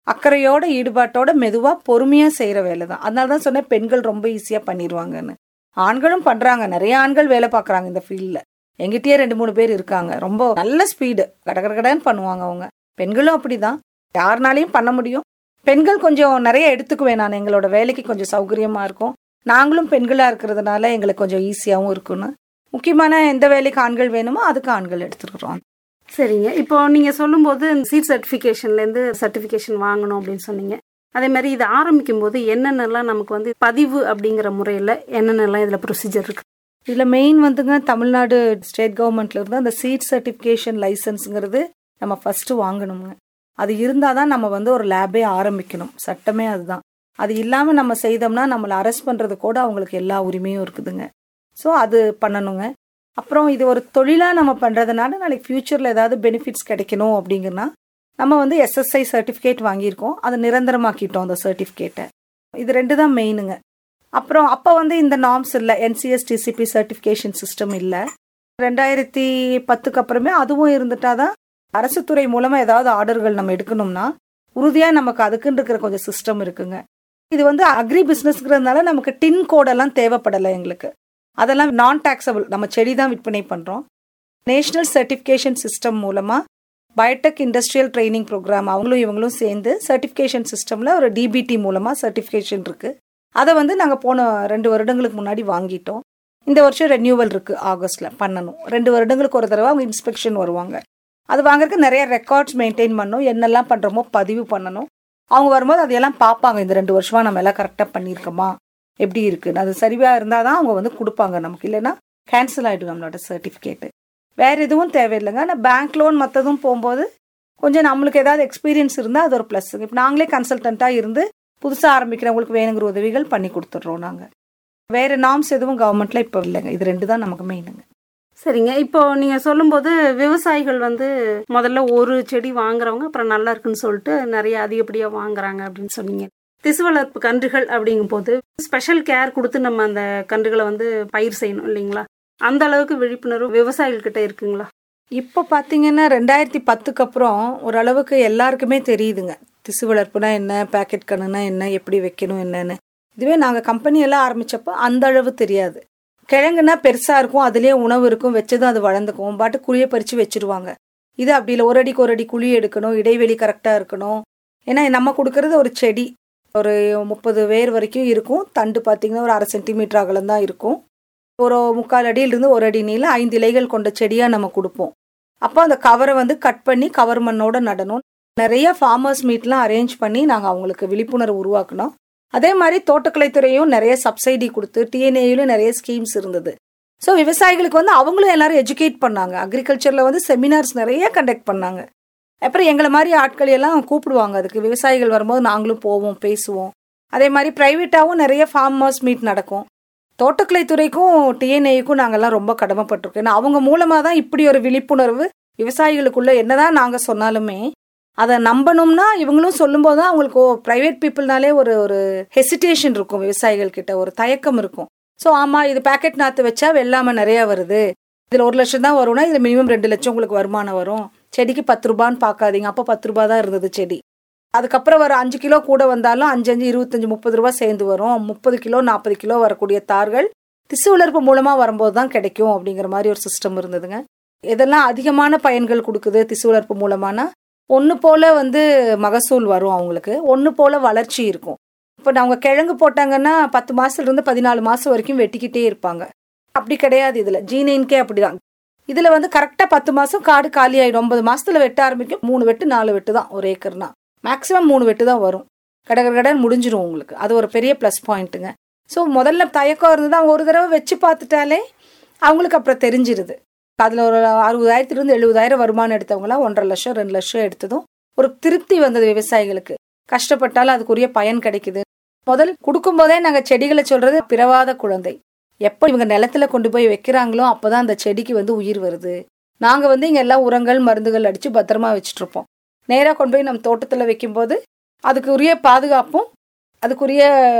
அக்கறையோட ஈடுபாட்டோட மெதுவா பொறுமையா செய்யற வேலை தான் அதனால தான் சொன்னேன் பெண்கள் ரொம்ப ஈஸியா பண்ணிடுவாங்கன்னு ஆண்களும் பண்றாங்க நிறைய ஆண்கள் வேலை பார்க்கறாங்க இந்த ஃபீல்ட்ல எங்கிட்டயே ரெண்டு மூணு பேர் இருக்காங்க ரொம்ப நல்ல ஸ்பீடு கடகடகடன்னு பண்ணுவாங்க அவங்க பெண்களும் அப்படிதான் யாருனாலையும் பண்ண முடியும் பெண்கள் கொஞ்சம் நிறைய எடுத்துக்குவேன் நான் எங்களோட வேலைக்கு கொஞ்சம் சௌகரியமா இருக்கும் நாங்களும் பெண்களா இருக்கிறதுனால எங்களுக்கு கொஞ்சம் ஈஸியாகவும் இருக்குன்னு முக்கியமான எந்த வேலைக்கு ஆண்கள் வேணுமோ அதுக்கு ஆண்கள் எடுத்துக்கிறோம் சரிங்க இப்போ நீங்க சொல்லும்போது சீட் சர்டிஃபிகேஷன்ல இருந்து சர்டிஃபிகேஷன் வாங்கணும் அப்படின்னு சொன்னீங்க அதே மாதிரி இது ஆரம்பிக்கும் போது என்னென்னலாம் நமக்கு வந்து பதிவு அப்படிங்கிற முறையில் என்னென்னலாம் இதில் ப்ரொசீஜர் இருக்கு இதில் மெயின் வந்துங்க தமிழ்நாடு ஸ்டேட் கவர்மெண்ட்ல இருந்து அந்த சீட் சர்டிஃபிகேஷன் லைசன்ஸுங்கிறது நம்ம ஃபர்ஸ்ட் வாங்கணுங்க அது இருந்தால் தான் நம்ம வந்து ஒரு லேபே ஆரம்பிக்கணும் சட்டமே அதுதான் அது இல்லாமல் நம்ம செய்தோம்னா நம்மளை அரெஸ்ட் பண்ணுறது கூட அவங்களுக்கு எல்லா உரிமையும் இருக்குதுங்க ஸோ அது பண்ணணுங்க அப்புறம் இது ஒரு தொழிலாக நம்ம பண்ணுறதுனால நாளைக்கு ஃப்யூச்சரில் ஏதாவது பெனிஃபிட்ஸ் கிடைக்கணும் அப்படிங்கன்னா நம்ம வந்து எஸ்எஸ்ஐ சர்டிஃபிகேட் வாங்கியிருக்கோம் அதை நிரந்தரமாக்கிட்டோம் அந்த சர்டிஃபிகேட்டை இது ரெண்டு தான் மெயினுங்க அப்புறம் அப்போ வந்து இந்த நார்ம்ஸ் இல்லை என்சிஎஸ் டிசிபி சர்டிஃபிகேஷன் சிஸ்டம் இல்லை ரெண்டாயிரத்தி பத்துக்கு அப்புறமே அதுவும் இருந்துட்டாதான் அரசு துறை மூலமா ஏதாவது ஆர்டர்கள் நம்ம எடுக்கணும்னா உறுதியா நமக்கு அதுக்குன்னு இருக்கிற கொஞ்சம் சிஸ்டம் இருக்குங்க இது வந்து அக்ரி பிஸ்னஸ்ங்கிறதுனால நமக்கு டின் கோடெல்லாம் தேவைப்படலை எங்களுக்கு அதெல்லாம் நான் டாக்ஸபிள் நம்ம செடி தான் விற்பனை பண்றோம் நேஷனல் சர்டிஃபிகேஷன் சிஸ்டம் மூலமா பயோடெக் இண்டஸ்ட்ரியல் ட்ரைனிங் ப்ரோக்ராம் அவங்களும் இவங்களும் சேர்ந்து சர்டிஃபிகேஷன் சிஸ்டம்ல ஒரு டிபிடி மூலமா சர்டிஃபிகேஷன் இருக்கு அதை வந்து நாங்கள் போன ரெண்டு வருடங்களுக்கு முன்னாடி வாங்கிட்டோம் இந்த வருஷம் ரெனியூவல் இருக்கு ஆகஸ்ட்ல பண்ணணும் ரெண்டு வருடங்களுக்கு ஒரு தடவை அவங்க இன்ஸ்பெக்ஷன் வருவாங்க அது வாங்குறதுக்கு நிறைய ரெக்கார்ட்ஸ் மெயின்டைன் பண்ணணும் என்னெல்லாம் பண்றோமோ பதிவு பண்ணணும் அவங்க வரும்போது அதையெல்லாம் பார்ப்பாங்க இந்த ரெண்டு வருஷமா நம்ம எல்லாம் கரெக்டாக பண்ணியிருக்கோமா எப்படி இருக்கு அது சரிவா இருந்தால் தான் அவங்க வந்து கொடுப்பாங்க நமக்கு இல்லைன்னா கேன்சல் ஆகிடும் நம்மளோட சர்டிஃபிகேட்டு வேற எதுவும் தேவையில்லைங்க ஆனால் பேங்க் லோன் மற்றதும் போகும்போது கொஞ்சம் நம்மளுக்கு ஏதாவது எக்ஸ்பீரியன்ஸ் இருந்தால் அது ஒரு ப்ளஸ்ஸுங்க இப்போ நாங்களே கன்சல்டண்ட்டாக இருந்து புதுசாக ஆரம்பிக்கிறவங்களுக்கு வேணுங்கிற உதவிகள் பண்ணி கொடுத்துட்றோம் நாங்கள் வேற நாம்ஸ் எதுவும் கவர்மெண்ட்ல இப்போ இல்லைங்க இது ரெண்டு தான் நமக்கு மெயினுங்க சரிங்க இப்போ நீங்க சொல்லும்போது விவசாயிகள் வந்து முதல்ல ஒரு செடி வாங்குறவங்க அப்புறம் நல்லா இருக்குன்னு சொல்லிட்டு நிறைய அதிகப்படியா வாங்குறாங்க அப்படின்னு சொன்னீங்க திசு வளர்ப்பு கன்றுகள் அப்படிங்கும் போது ஸ்பெஷல் கேர் கொடுத்து நம்ம அந்த கன்றுகளை வந்து பயிர் செய்யணும் இல்லைங்களா அந்த அளவுக்கு விழிப்புணர்வு விவசாயிகள் கிட்ட இருக்குங்களா இப்போ பார்த்தீங்கன்னா ரெண்டாயிரத்தி பத்துக்கு அப்புறம் ஓரளவுக்கு எல்லாருக்குமே தெரியுதுங்க திசு வளர்ப்புனா என்ன பேக்கெட் கண்ணுனா என்ன எப்படி வைக்கணும் என்னன்னு இதுவே நாங்கள் கம்பெனி எல்லாம் ஆரம்பிச்சப்போ அந்த அளவு தெரியாது கிழங்குனா பெருசாக இருக்கும் அதுலேயே உணவு இருக்கும் வச்சதும் அது வளர்ந்துக்கும் பாட்டு குழியை பறித்து வச்சிருவாங்க இது அப்படி இல்லை ஒரு அடிக்கு ஒரு அடி குழி எடுக்கணும் இடைவெளி கரெக்டாக இருக்கணும் ஏன்னா நம்ம கொடுக்கறது ஒரு செடி ஒரு முப்பது வேர் வரைக்கும் இருக்கும் தண்டு பார்த்தீங்கன்னா ஒரு அரை சென்டிமீட்டர் அகலம் தான் இருக்கும் ஒரு முக்கால் அடியிலிருந்து ஒரு அடி நீளம் ஐந்து இலைகள் கொண்ட செடியாக நம்ம கொடுப்போம் அப்போ அந்த கவரை வந்து கட் பண்ணி கவர் மண்ணோட நடணும் நிறைய ஃபார்மர்ஸ் மீட்லாம் அரேஞ்ச் பண்ணி நாங்கள் அவங்களுக்கு விழிப்புணர்வு உருவாக்கணும் அதே மாதிரி தோட்டக்கலைத்துறையும் நிறைய சப்சிடி கொடுத்து டிஎன்ஏயிலும் நிறைய ஸ்கீம்ஸ் இருந்தது ஸோ விவசாயிகளுக்கு வந்து அவங்களும் எல்லாரும் எஜுகேட் பண்ணாங்க அக்ரிகல்ச்சரில் வந்து செமினார்ஸ் நிறைய கண்டக்ட் பண்ணாங்க அப்புறம் எங்களை மாதிரி ஆட்கள் எல்லாம் கூப்பிடுவாங்க அதுக்கு விவசாயிகள் வரும்போது நாங்களும் போவோம் பேசுவோம் அதே மாதிரி ப்ரைவேட்டாகவும் நிறைய ஃபார்மர்ஸ் மீட் நடக்கும் தோட்டக்கலைத்துறைக்கும் டிஎன்ஏக்கும் நாங்கள்லாம் ரொம்ப கடமைப்பட்டிருக்கோம் ஏன்னா அவங்க மூலமாக தான் இப்படி ஒரு விழிப்புணர்வு விவசாயிகளுக்குள்ள என்னதான் நாங்கள் சொன்னாலுமே அதை நம்பணும்னா இவங்களும் சொல்லும்போது தான் அவங்களுக்கு ஓ ப்ரைவேட் பீப்புள்னாலே ஒரு ஒரு ஹெசிடேஷன் இருக்கும் விவசாயிகள் கிட்ட ஒரு தயக்கம் இருக்கும் ஸோ ஆமாம் இது பேக்கெட் நாற்று வச்சா வெள்ளாமை நிறையா வருது இதில் ஒரு லட்சம் தான் வரும்னா இதில் மினிமம் ரெண்டு லட்சம் உங்களுக்கு வருமானம் வரும் செடிக்கு பத்து ரூபான்னு பார்க்காதீங்க அப்போ பத்து ரூபா தான் இருந்தது செடி அதுக்கப்புறம் வர அஞ்சு கிலோ கூட வந்தாலும் அஞ்சு அஞ்சு இருபத்தஞ்சு முப்பது ரூபா சேர்ந்து வரும் முப்பது கிலோ நாற்பது கிலோ வரக்கூடிய தார்கள் திசு வளர்ப்பு மூலமாக வரும்போது தான் கிடைக்கும் அப்படிங்கிற மாதிரி ஒரு சிஸ்டம் இருந்ததுங்க இதெல்லாம் அதிகமான பயன்கள் கொடுக்குது திசு வளர்ப்பு மூலமானா ஒன்று போல வந்து மகசூல் வரும் அவங்களுக்கு ஒன்று போல வளர்ச்சி இருக்கும் இப்போ அவங்க கிழங்கு போட்டாங்கன்னா பத்து மாசத்துல இருந்து பதினாலு மாசம் வரைக்கும் வெட்டிக்கிட்டே இருப்பாங்க அப்படி கிடையாது இதுல ஜீனைன்கே அப்படிதான் இதுல வந்து கரெக்டா பத்து மாசம் காடு காலி ஆயிடும் ஒன்பது மாசத்துல வெட்ட ஆரம்பிக்கும் மூணு வெட்டு நாலு வெட்டு தான் ஒரு ஏக்கர்னா மேக்சிமம் மூணு வெட்டு தான் வரும் கடகட கடன் முடிஞ்சிரும் உங்களுக்கு அது ஒரு பெரிய ப்ளஸ் பாயிண்ட்டுங்க ஸோ முதல்ல தயக்கம் இருந்தது அவங்க ஒரு தடவை வச்சு பார்த்துட்டாலே அவங்களுக்கு அப்புறம் தெரிஞ்சிருது அதில் ஒரு அறுபதாயிரத்துலேருந்து எழுபதாயிரம் வருமானம் எடுத்தவங்களாம் ஒன்றரை லட்சம் ரெண்டு லட்சம் எடுத்ததும் ஒரு திருப்தி வந்தது விவசாயிகளுக்கு கஷ்டப்பட்டாலும் அதுக்குரிய பயன் கிடைக்குது முதல் கொடுக்கும்போதே நாங்கள் செடிகளை சொல்றது பிறவாத குழந்தை எப்போ இவங்க நிலத்துல கொண்டு போய் வைக்கிறாங்களோ அப்போதான் அந்த செடிக்கு வந்து உயிர் வருது நாங்கள் வந்து இங்கே எல்லாம் உரங்கள் மருந்துகள் அடித்து பத்திரமா வச்சுட்டு இருப்போம் நேராக கொண்டு போய் நம்ம தோட்டத்தில் வைக்கும்போது அதுக்கு உரிய பாதுகாப்பும் அதுக்குரிய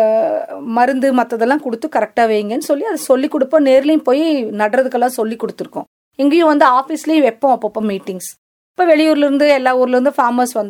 மருந்து மற்றதெல்லாம் கொடுத்து கரெக்டாக வைங்கன்னு சொல்லி அதை சொல்லி கொடுப்போம் நேர்லையும் போய் நடுறதுக்கெல்லாம் சொல்லி கொடுத்துருக்கோம் இங்கேயும் வந்து ஆஃபீஸ்லேயும் வைப்போம் அப்பப்போ மீட்டிங்ஸ் இப்போ வெளியூர்லேருந்து எல்லா ஊர்லேருந்து ஃபார்மர்ஸ் வந்தால்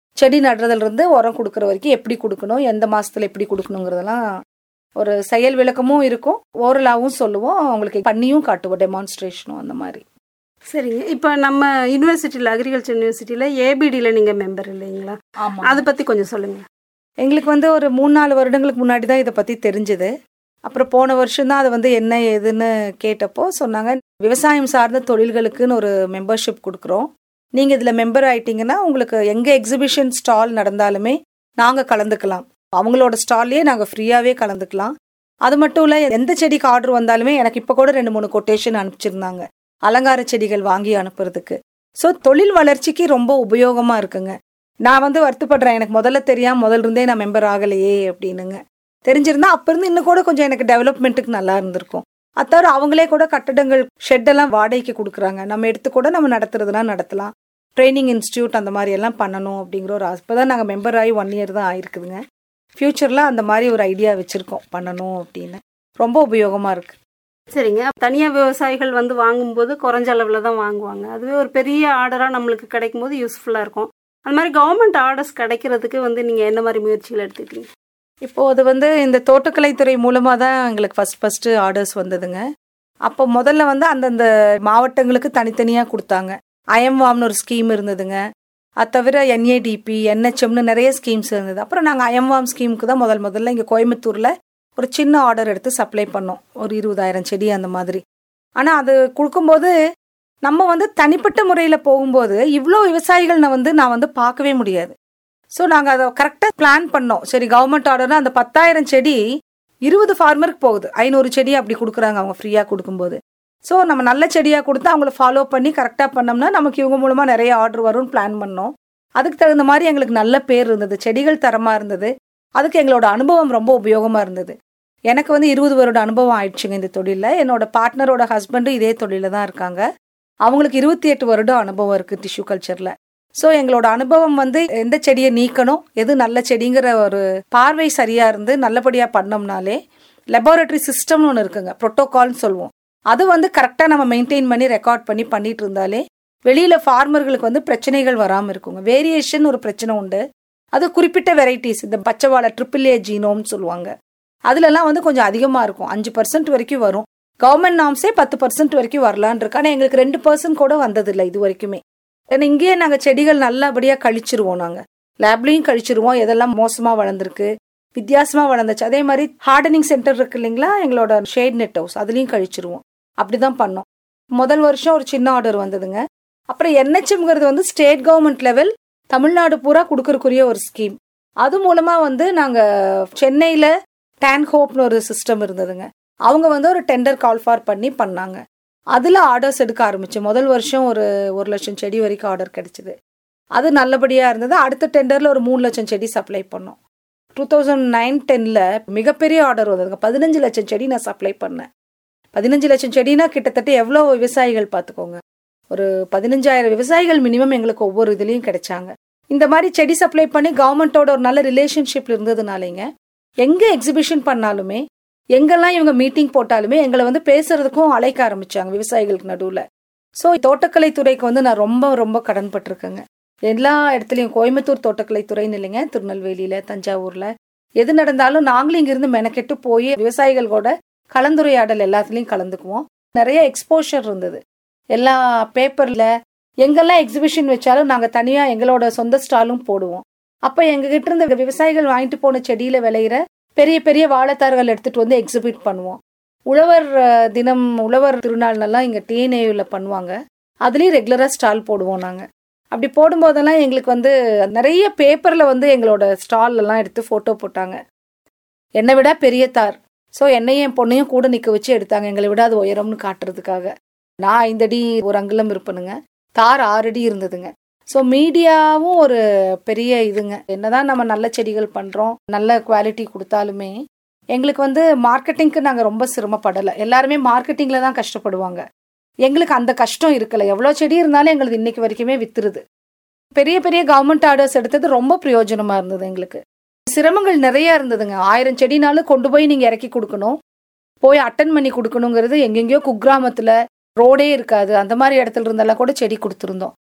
செடி நடுறதுல இருந்து உரம் கொடுக்குற வரைக்கும் எப்படி கொடுக்கணும் எந்த மாசத்துல எப்படி கொடுக்கணுங்கிறதெல்லாம் ஒரு செயல் விளக்கமும் இருக்கும் ஓரலாவும் சொல்லுவோம் அவங்களுக்கு பண்ணியும் காட்டுவோம் டெமான்ஸ்ட்ரேஷனும் அந்த மாதிரி சரிங்க இப்போ நம்ம யூனிவர்சிட்டியில் அக்ரிகல்ச்சர் யூனிவர்சிட்டியில் ஏபிடியில் நீங்கள் மெம்பர் இல்லைங்களா ஆமா அதை பற்றி கொஞ்சம் சொல்லுங்கள் எங்களுக்கு வந்து ஒரு மூணு நாலு வருடங்களுக்கு முன்னாடி தான் இதை பற்றி தெரிஞ்சுது அப்புறம் போன வருஷம் தான் அது வந்து என்ன ஏதுன்னு கேட்டப்போ சொன்னாங்க விவசாயம் சார்ந்த தொழில்களுக்குன்னு ஒரு மெம்பர்ஷிப் கொடுக்குறோம் நீங்கள் இதில் மெம்பர் ஆயிட்டீங்கன்னா உங்களுக்கு எங்கே எக்ஸிபிஷன் ஸ்டால் நடந்தாலுமே நாங்கள் கலந்துக்கலாம் அவங்களோட ஸ்டால்லையே நாங்கள் ஃப்ரீயாகவே கலந்துக்கலாம் அது மட்டும் இல்லை எந்த செடிக்கு ஆர்டர் வந்தாலுமே எனக்கு இப்போ கூட ரெண்டு மூணு கொட்டேஷன் அனுப்பிச்சிருந்தாங்க அலங்கார செடிகள் வாங்கி அனுப்புறதுக்கு ஸோ தொழில் வளர்ச்சிக்கு ரொம்ப உபயோகமாக இருக்குங்க நான் வந்து வருத்தப்படுறேன் எனக்கு முதல்ல தெரியாம முதல்ல இருந்தே நான் மெம்பர் ஆகலையே அப்படின்னுங்க தெரிஞ்சிருந்தா அப்ப இருந்து இன்னும் கூட கொஞ்சம் எனக்கு டெவலப்மெண்ட்டுக்கு நல்லா இருந்திருக்கும் அது தவிர அவங்களே கூட கட்டடங்கள் ஷெட்டெல்லாம் வாடகைக்கு கொடுக்குறாங்க நம்ம எடுத்து கூட நம்ம நடத்துறதுனா நடத்தலாம் ட்ரைனிங் இன்ஸ்டியூட் அந்த மாதிரி எல்லாம் பண்ணணும் அப்படிங்கிற ஒரு ஆசை இப்போதான் நாங்கள் மெம்பர் ஆகி ஒன் இயர் தான் ஆயிருக்குதுங்க ஃப்யூச்சரில் அந்த மாதிரி ஒரு ஐடியா வச்சுருக்கோம் பண்ணணும் அப்படின்னு ரொம்ப உபயோகமாக இருக்கு சரிங்க தனியாக விவசாயிகள் வந்து வாங்கும்போது குறைஞ்ச அளவில் தான் வாங்குவாங்க அதுவே ஒரு பெரிய ஆர்டராக நம்மளுக்கு கிடைக்கும் போது யூஸ்ஃபுல்லாக இருக்கும் அது மாதிரி கவர்மெண்ட் ஆர்டர்ஸ் கிடைக்கிறதுக்கு வந்து நீங்கள் என்ன மாதிரி முயற்சிகள் எடுத்துக்கிட்டீங்க இப்போ அது வந்து இந்த தோட்டக்கலைத்துறை மூலமாக தான் எங்களுக்கு ஃபஸ்ட் ஃபஸ்ட்டு ஆர்டர்ஸ் வந்ததுங்க அப்போ முதல்ல வந்து அந்தந்த மாவட்டங்களுக்கு தனித்தனியாக கொடுத்தாங்க அயம்வாம்னு ஒரு ஸ்கீம் இருந்ததுங்க அது தவிர என்ஏடிபி என்ஹெச்எம்னு நிறைய ஸ்கீம்ஸ் இருந்தது அப்புறம் நாங்கள் அயம்வாம் ஸ்கீமுக்கு தான் முதல் முதல்ல இங்கே கோயம்புத்தூரில் ஒரு சின்ன ஆர்டர் எடுத்து சப்ளை பண்ணோம் ஒரு இருபதாயிரம் செடி அந்த மாதிரி ஆனால் அது கொடுக்கும்போது நம்ம வந்து தனிப்பட்ட முறையில் போகும்போது இவ்வளோ விவசாயிகள் நான் வந்து நான் வந்து பார்க்கவே முடியாது ஸோ நாங்கள் அதை கரெக்டாக பிளான் பண்ணோம் சரி கவர்மெண்ட் ஆர்டர்னா அந்த பத்தாயிரம் செடி இருபது ஃபார்மருக்கு போகுது ஐநூறு செடி அப்படி கொடுக்குறாங்க அவங்க ஃப்ரீயாக கொடுக்கும்போது ஸோ நம்ம நல்ல செடியாக கொடுத்து அவங்கள ஃபாலோ பண்ணி கரெக்டாக பண்ணோம்னா நமக்கு இவங்க மூலமாக நிறைய ஆர்டர் வரும்னு பிளான் பண்ணோம் அதுக்கு தகுந்த மாதிரி எங்களுக்கு நல்ல பேர் இருந்தது செடிகள் தரமாக இருந்தது அதுக்கு எங்களோட அனுபவம் ரொம்ப உபயோகமாக இருந்தது எனக்கு வந்து இருபது வருட அனுபவம் ஆயிடுச்சுங்க இந்த தொழிலில் என்னோட பார்ட்னரோட ஹஸ்பண்டும் இதே தொழிலில் தான் இருக்காங்க அவங்களுக்கு இருபத்தி எட்டு வருடம் அனுபவம் இருக்குது டிஷ்யூ கல்ச்சரில் ஸோ எங்களோட அனுபவம் வந்து எந்த செடியை நீக்கணும் எது நல்ல செடிங்கிற ஒரு பார்வை சரியாக இருந்து நல்லபடியாக பண்ணோம்னாலே லெபார்டரி சிஸ்டம்னு ஒன்று இருக்குங்க ப்ரோட்டோகால்னு சொல்லுவோம் அது வந்து கரெக்டாக நம்ம மெயின்டைன் பண்ணி ரெக்கார்ட் பண்ணி பண்ணிட்டு இருந்தாலே வெளியில் ஃபார்மர்களுக்கு வந்து பிரச்சனைகள் வராமல் இருக்குங்க வேரியேஷன் ஒரு பிரச்சனை உண்டு அது குறிப்பிட்ட வெரைட்டிஸ் இந்த பச்சைவாழை ட்ரிபிள் ஏ ஜீனோம்னு சொல்லுவாங்க அதுலலாம் வந்து கொஞ்சம் அதிகமாக இருக்கும் அஞ்சு பர்சன்ட் வரைக்கும் வரும் கவர்மெண்ட் நாம்ஸே பத்து பர்சன்ட் வரைக்கும் வரலான் இருக்கு ஆனால் எங்களுக்கு ரெண்டு பர்சன்ட் கூட வந்ததில்லை இது வரைக்குமே ஏன்னா இங்கேயே நாங்கள் செடிகள் நல்லபடியாக கழிச்சிருவோம் நாங்கள் லேப்லையும் கழிச்சிருவோம் எதெல்லாம் மோசமாக வளர்ந்துருக்கு வித்தியாசமாக வளர்ந்துச்சு அதே மாதிரி ஹார்டனிங் சென்டர் இருக்கு இல்லைங்களா எங்களோட ஷேட் நெட் ஹவுஸ் அதுலேயும் கழிச்சிருவோம் அப்படி தான் பண்ணோம் முதல் வருஷம் ஒரு சின்ன ஆர்டர் வந்ததுங்க அப்புறம் என்ஹெச்எம்ங்கிறது வந்து ஸ்டேட் கவர்மெண்ட் லெவல் தமிழ்நாடு பூரா கொடுக்கறக்குரிய ஒரு ஸ்கீம் அது மூலமாக வந்து நாங்கள் சென்னையில் டேன் ஹோப்னு ஒரு சிஸ்டம் இருந்ததுங்க அவங்க வந்து ஒரு டெண்டர் கால் ஃபார் பண்ணி பண்ணாங்க அதில் ஆர்டர்ஸ் எடுக்க ஆரம்பிச்சு முதல் வருஷம் ஒரு ஒரு லட்சம் செடி வரைக்கும் ஆர்டர் கிடைச்சிது அது நல்லபடியாக இருந்தது அடுத்த டெண்டரில் ஒரு மூணு லட்சம் செடி சப்ளை பண்ணோம் டூ தௌசண்ட் நைன் டென்னில் மிகப்பெரிய ஆர்டர் வந்ததுங்க பதினஞ்சு லட்சம் செடி நான் சப்ளை பண்ணேன் பதினஞ்சு லட்சம் செடினா கிட்டத்தட்ட எவ்வளோ விவசாயிகள் பார்த்துக்கோங்க ஒரு பதினஞ்சாயிரம் விவசாயிகள் மினிமம் எங்களுக்கு ஒவ்வொரு இதுலேயும் கிடைச்சாங்க இந்த மாதிரி செடி சப்ளை பண்ணி கவர்மெண்ட்டோட ஒரு நல்ல ரிலேஷன்ஷிப் இருந்ததுனாலேங்க எங்கே எக்ஸிபிஷன் பண்ணாலுமே எங்கெல்லாம் இவங்க மீட்டிங் போட்டாலுமே எங்களை வந்து பேசுறதுக்கும் அழைக்க ஆரம்பிச்சாங்க விவசாயிகளுக்கு நடுவில் ஸோ தோட்டக்கலை துறைக்கு வந்து நான் ரொம்ப ரொம்ப கடன்பட்டிருக்கேங்க எல்லா இடத்துலையும் கோயம்புத்தூர் தோட்டக்கலை துறைன்னு இல்லைங்க திருநெல்வேலியில் தஞ்சாவூரில் எது நடந்தாலும் நாங்களும் இங்கிருந்து மெனக்கெட்டு போய் விவசாயிகள் கூட கலந்துரையாடல் எல்லாத்துலேயும் கலந்துக்குவோம் நிறைய எக்ஸ்போஷர் இருந்தது எல்லா பேப்பரில் எங்கெல்லாம் எக்ஸிபிஷன் வச்சாலும் நாங்கள் தனியாக எங்களோட சொந்த ஸ்டாலும் போடுவோம் அப்போ எங்ககிட்ட இருந்த விவசாயிகள் வாங்கிட்டு போன செடியில் விளையிற பெரிய பெரிய வாழைத்தார்கள் எடுத்துட்டு வந்து எக்ஸிபிட் பண்ணுவோம் உழவர் அஹ், தினம் உழவர் திருநாள்னெல்லாம் இங்கே டிஎன்ஏவில் பண்ணுவாங்க அதுலேயும் ரெகுலராக ஸ்டால் போடுவோம் நாங்கள் அப்படி போடும்போதெல்லாம் எங்களுக்கு வந்து நிறைய பேப்பரில் வந்து எங்களோட ஸ்டால் எல்லாம் எடுத்து ஃபோட்டோ போட்டாங்க என்னை விட பெரிய தார் ஸோ என்னையும் என் பொண்ணையும் கூட நிற்க வச்சு எடுத்தாங்க எங்களை விட அது உயரம்னு காட்டுறதுக்காக நான் ஐந்தடி ஒரு அங்குலம் இருப்பேனுங்க தார் ஆறடி இருந்ததுங்க ஸோ மீடியாவும் ஒரு பெரிய இதுங்க என்னதான் நம்ம நல்ல செடிகள் பண்ணுறோம் நல்ல குவாலிட்டி கொடுத்தாலுமே எங்களுக்கு வந்து மார்க்கெட்டிங்க்கு நாங்கள் ரொம்ப சிரமப்படலை எல்லாருமே மார்க்கெட்டிங்கில் தான் கஷ்டப்படுவாங்க எங்களுக்கு அந்த கஷ்டம் இருக்கல எவ்வளோ செடி இருந்தாலும் எங்களுக்கு இன்னைக்கு வரைக்குமே வித்துருது பெரிய பெரிய கவர்மெண்ட் ஆர்டர்ஸ் எடுத்தது ரொம்ப பிரயோஜனமா இருந்தது எங்களுக்கு சிரமங்கள் நிறைய இருந்ததுங்க ஆயிரம் செடினாலும் கொண்டு போய் நீங்க இறக்கி கொடுக்கணும் போய் அட்டன் பண்ணி கொடுக்கணுங்கிறது எங்கெங்கேயோ குக்கிராமத்துல ரோடே இருக்காது அந்த மாதிரி இடத்துல இருந்தெல்லாம் கூட செடி கொடுத்துருந்தோம்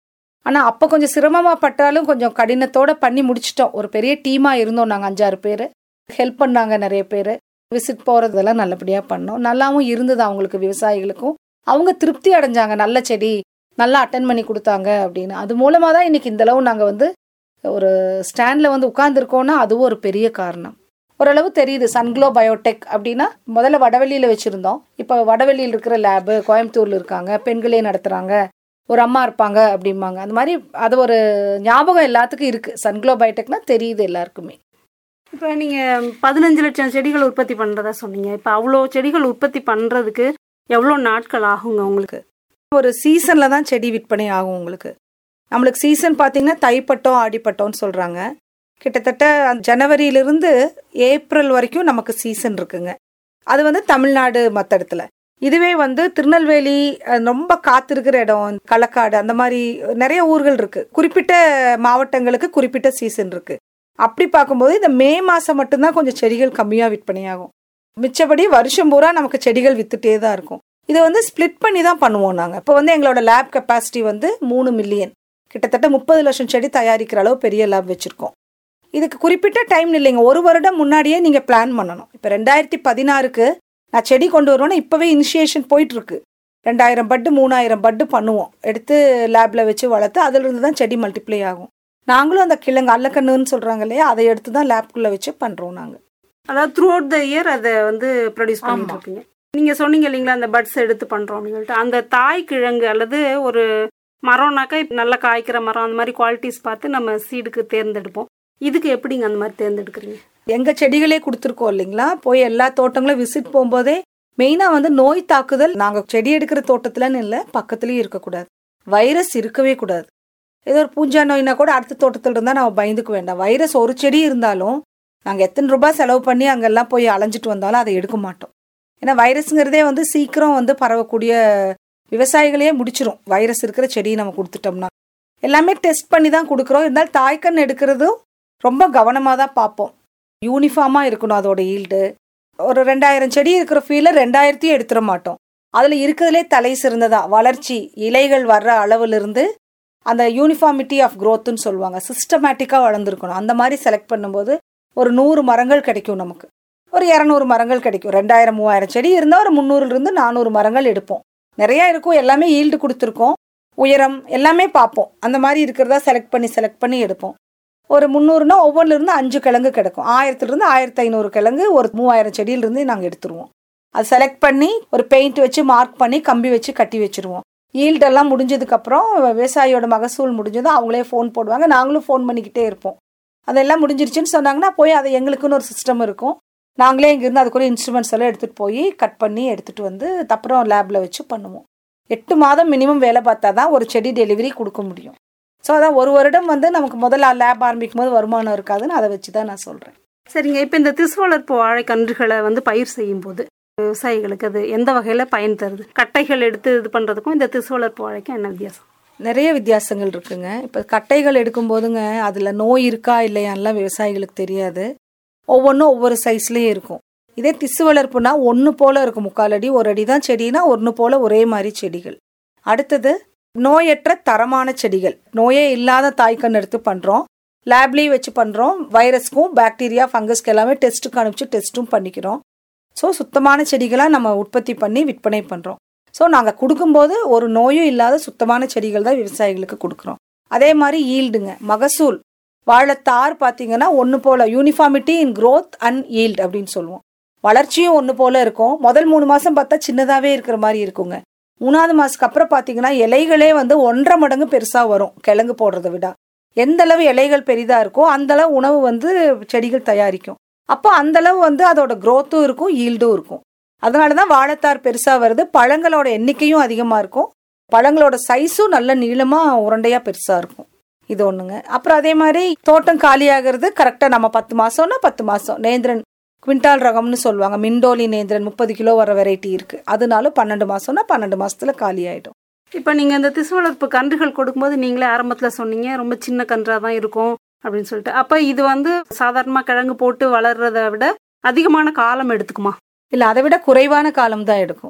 ஆனால் அப்போ கொஞ்சம் சிரமமாக பட்டாலும் கொஞ்சம் கடினத்தோட பண்ணி முடிச்சிட்டோம் ஒரு பெரிய டீமாக இருந்தோம் நாங்கள் அஞ்சாறு பேர் ஹெல்ப் பண்ணாங்க நிறைய பேர் விசிட் போகிறதெல்லாம் நல்லபடியாக பண்ணோம் நல்லாவும் இருந்தது அவங்களுக்கு விவசாயிகளுக்கும் அவங்க திருப்தி அடைஞ்சாங்க நல்ல செடி நல்லா அட்டன் பண்ணி கொடுத்தாங்க அப்படின்னு அது மூலமாக தான் இன்னைக்கு இந்த அளவு நாங்கள் வந்து ஒரு ஸ்டாண்டில் வந்து உட்காந்துருக்கோன்னா அதுவும் ஒரு பெரிய காரணம் ஓரளவு தெரியுது சன்க்ளோ பயோடெக் அப்படின்னா முதல்ல வடவெளியில் வச்சுருந்தோம் இப்போ வடவெளியில் இருக்கிற லேபு கோயம்புத்தூரில் இருக்காங்க பெண்களே நடத்துகிறாங்க ஒரு அம்மா இருப்பாங்க அப்படிம்பாங்க அந்த மாதிரி அது ஒரு ஞாபகம் எல்லாத்துக்கும் இருக்குது சன்க்ளோ பயோடெக்னா தெரியுது எல்லாருக்குமே இப்போ நீங்கள் பதினஞ்சு லட்சம் செடிகள் உற்பத்தி பண்ணுறதா சொன்னீங்க இப்போ அவ்வளோ செடிகள் உற்பத்தி பண்ணுறதுக்கு எவ்வளோ நாட்கள் ஆகுங்க உங்களுக்கு ஒரு சீசனில் தான் செடி விற்பனை ஆகும் உங்களுக்கு நம்மளுக்கு சீசன் பார்த்தீங்கன்னா தைப்பட்டம் ஆடிப்பட்டம்னு சொல்கிறாங்க கிட்டத்தட்ட ஜனவரியிலிருந்து ஏப்ரல் வரைக்கும் நமக்கு சீசன் இருக்குங்க அது வந்து தமிழ்நாடு மற்ற இடத்துல இதுவே வந்து திருநெல்வேலி அஹ், ரொம்ப காத்திருக்கிற இடம் களக்காடு அந்த மாதிரி நிறைய ஊர்கள் இருக்கு குறிப்பிட்ட மாவட்டங்களுக்கு குறிப்பிட்ட சீசன் இருக்கு அப்படி பார்க்கும்போது இந்த மே மாசம் மட்டும்தான் கொஞ்சம் செடிகள் கம்மியாக விற்பனையாகும் மிச்சபடி வருஷம் பூரா நமக்கு செடிகள் வித்துட்டே தான் இருக்கும் இதை வந்து ஸ்ப்ளிட் பண்ணி தான் பண்ணுவோம் நாங்கள் இப்போ வந்து எங்களோட லேப் கெப்பாசிட்டி வந்து மூணு மில்லியன் கிட்டத்தட்ட முப்பது லட்சம் செடி தயாரிக்கிற அளவு பெரிய லேப் வச்சுருக்கோம் இதுக்கு குறிப்பிட்ட டைம் இல்லைங்க ஒரு வருடம் முன்னாடியே நீங்கள் பிளான் பண்ணணும் இப்போ ரெண்டாயிரத்தி பதினாறுக்கு நான் செடி கொண்டு வருவேன்னா இப்போவே இனிஷியேஷன் போயிட்டு இருக்கு ரெண்டாயிரம் பட்டு மூணாயிரம் பட்டு பண்ணுவோம் எடுத்து லேபில் வச்சு வளர்த்து அதிலிருந்து தான் செடி மல்டிப்ளை ஆகும் நாங்களும் அந்த கிழங்கு அல்லக்கண்ணுன்னு சொல்கிறாங்க இல்லையா அதை எடுத்து தான் லேப்குள்ளே வச்சு பண்ணுறோம் நாங்கள் அதாவது த்ரூ அவுட் த இயர் அதை வந்து ப்ரொடியூஸ் பண்ணிட்டு ஆமா. இருப்பீங்க நீங்கள் சொன்னீங்க இல்லைங்களா அந்த பட்ஸ் எடுத்து பண்ணுறோம் அப்படின்னு சொல்லிட்டு அந்த தாய் கிழங்கு அல்லது ஒரு மரம்னாக்கா இப்ப நல்லா காய்க்கிற மரம் அந்த மாதிரி குவாலிட்டிஸ் பார்த்து நம்ம சீடுக்கு தேர்ந்தெடுப்போம் இதுக்கு எப்படிங்க அந்த மாதிரி தேர்ந்தெடுக்கிறீங்க எங்க செடிகளே கொடுத்துருக்கோம் இல்லைங்களா போய் எல்லா தோட்டங்களும் விசிட் போகும்போதே மெயினா வந்து நோய் தாக்குதல் நாங்க செடி எடுக்கிற தோட்டத்துலன்னு இல்லை பக்கத்துலயும் இருக்கக்கூடாது வைரஸ் இருக்கவே கூடாது ஏதோ ஒரு பூஞ்சா நோய்னா கூட அடுத்த தோட்டத்துல இருந்தா நம்ம பயந்துக்க வேண்டாம் வைரஸ் ஒரு செடி இருந்தாலும் நாங்க எத்தனை ரூபாய் செலவு பண்ணி அங்கெல்லாம் போய் அலைஞ்சிட்டு வந்தாலும் அதை எடுக்க மாட்டோம் ஏன்னா வைரஸ்ங்கிறதே வந்து சீக்கிரம் வந்து பரவக்கூடிய விவசாயிகளையே முடிச்சிரும் வைரஸ் இருக்கிற செடியை நம்ம கொடுத்துட்டோம்னா எல்லாமே டெஸ்ட் பண்ணி தான் கொடுக்குறோம் இருந்தாலும் தாய்க்கண் எடுக்கிறதும் ரொம்ப கவனமாக தான் பார்ப்போம் யூனிஃபார்மாக இருக்கணும் அதோட ஈல்டு ஒரு ரெண்டாயிரம் செடி இருக்கிற ஃபீல்டில் ரெண்டாயிரத்தையும் எடுத்துட மாட்டோம் அதில் இருக்கிறதுலே தலை சிறந்ததா வளர்ச்சி இலைகள் வர்ற அளவிலிருந்து அந்த யூனிஃபார்மிட்டி ஆஃப் க்ரோத்துன்னு சொல்லுவாங்க சிஸ்டமேட்டிக்காக வளர்ந்துருக்கணும் அந்த மாதிரி செலக்ட் பண்ணும்போது ஒரு நூறு மரங்கள் கிடைக்கும் நமக்கு ஒரு இரநூறு மரங்கள் கிடைக்கும் ரெண்டாயிரம் மூவாயிரம் செடி இருந்தால் ஒரு முந்நூறுலேருந்து நானூறு மரங்கள் எடுப்போம் நிறையா இருக்கும் எல்லாமே ஈல்டு கொடுத்துருக்கோம் உயரம் எல்லாமே பார்ப்போம் அந்த மாதிரி இருக்கிறதா செலக்ட் பண்ணி செலக்ட் பண்ணி எடுப்போம் ஒரு முந்நூறுனா ஒவ்வொன்றுல இருந்து அஞ்சு கிழங்கு கிடைக்கும் ஆயிரத்துலேருந்து ஆயிரத்தி ஐநூறு கிழங்கு ஒரு மூவாயிரம் செடியிலிருந்து நாங்கள் எடுத்துருவோம் அது செலக்ட் பண்ணி ஒரு பெயிண்ட் வச்சு மார்க் பண்ணி கம்பி வச்சு கட்டி வச்சிருவோம் ஈல்டெல்லாம் முடிஞ்சதுக்கப்புறம் விவசாயியோட மகசூல் முடிஞ்சதும் அவங்களே ஃபோன் போடுவாங்க நாங்களும் ஃபோன் பண்ணிக்கிட்டே இருப்போம் அதெல்லாம் முடிஞ்சிருச்சுன்னு சொன்னாங்கன்னா போய் அது எங்களுக்குன்னு ஒரு சிஸ்டம் இருக்கும் நாங்களே இங்கேருந்து அதுக்குரிய இன்ஸ்ட்ருமெண்ட்ஸ் எல்லாம் எடுத்துகிட்டு போய் கட் பண்ணி எடுத்துகிட்டு வந்து அப்புறம் லேபில் வச்சு பண்ணுவோம் எட்டு மாதம் மினிமம் வேலை பார்த்தா தான் ஒரு செடி டெலிவரி கொடுக்க முடியும் ஸோ அதான் ஒரு வருடம் வந்து நமக்கு முதல்ல லேப் ஆரம்பிக்கும் போது வருமானம் இருக்காதுன்னு அதை வச்சு தான் நான் சொல்கிறேன் சரிங்க இப்போ இந்த திசு வளர்ப்பு வாழைக்கன்றுகளை வந்து பயிர் செய்யும் போது விவசாயிகளுக்கு அது எந்த வகையில் பயன் தருது கட்டைகள் எடுத்து இது பண்ணுறதுக்கும் இந்த திசு வளர்ப்பு வாழைக்கும் என்ன வித்தியாசம் நிறைய வித்தியாசங்கள் இருக்குங்க இப்போ கட்டைகள் எடுக்கும் போதுங்க அதில் நோய் இருக்கா இல்லையான்லாம் விவசாயிகளுக்கு தெரியாது ஒவ்வொன்றும் ஒவ்வொரு சைஸ்லேயே இருக்கும் இதே திசு வளர்ப்புனா ஒன்று போல இருக்கும் முக்கால் அடி ஒரு அடி தான் செடினா ஒன்று போல ஒரே மாதிரி செடிகள் அடுத்தது நோயற்ற தரமான செடிகள் நோயே இல்லாத தாய்க்கண் எடுத்து பண்ணுறோம் லேப்லேயும் வச்சு பண்ணுறோம் வைரஸ்க்கும் பாக்டீரியா ஃபங்கஸ்க்கு எல்லாமே டெஸ்ட்டுக்கு அனுப்பிச்சு டெஸ்ட்டும் பண்ணிக்கிறோம் ஸோ சுத்தமான செடிகளாக நம்ம உற்பத்தி பண்ணி விற்பனை பண்ணுறோம் ஸோ நாங்கள் கொடுக்கும்போது ஒரு நோயும் இல்லாத சுத்தமான செடிகள் தான் விவசாயிகளுக்கு கொடுக்குறோம் அதே மாதிரி ஈல்டுங்க மகசூல் வாழைத்தார் பார்த்தீங்கன்னா ஒன்று போல uniformity in growth and yield அப்படின்னு சொல்லுவோம் வளர்ச்சியும் ஒன்று போல இருக்கும் முதல் மூணு மாதம் பார்த்தா சின்னதாகவே இருக்கிற மாதிரி இருக்குங்க மூணாவது மாதத்துக்கு அப்புறம் பார்த்தீங்கன்னா இலைகளே வந்து ஒன்றரை மடங்கு பெருசாக வரும் கிழங்கு போடுறதை விட எந்த அளவு இலைகள் பெரிதாக இருக்கோ அந்த அளவு உணவு வந்து செடிகள் தயாரிக்கும் அப்போ அந்த அளவு வந்து அதோட growth-உம் இருக்கும் ஈல்டும் இருக்கும் அதனால தான் வாழைத்தார் பெருசாக வருது பழங்களோட எண்ணிக்கையும் அதிகமாக இருக்கும் பழங்களோட சைஸும் நல்ல நீளமாக உருண்டையாக பெருசாக இருக்கும் இது ஒன்றுங்க அப்புறம் அதே மாதிரி தோட்டம் காலியாகிறது கரெக்டாக நம்ம பத்து மாதம்னா பத்து மாதம் நேந்திரன் குவிண்டால் ரகம்னு சொல்லுவாங்க மிண்டோலி நேந்திரன் முப்பது கிலோ வர வெரைட்டி இருக்குது அதனால பன்னெண்டு மாதம்னா பன்னெண்டு மாசத்துல காலி ஆகிடும் இப்போ நீங்கள் இந்த திசு வளர்ப்பு கன்றுகள் கொடுக்கும்போது நீங்களே ஆரம்பத்தில் சொன்னீங்க ரொம்ப சின்ன கன்றாக தான் இருக்கும் அப்படின்னு சொல்லிட்டு அப்போ இது வந்து சாதாரணமாக கிழங்கு போட்டு வளர்றதை விட அதிகமான காலம் எடுத்துக்குமா இல்லை அதை விட குறைவான காலம் தான் எடுக்கும்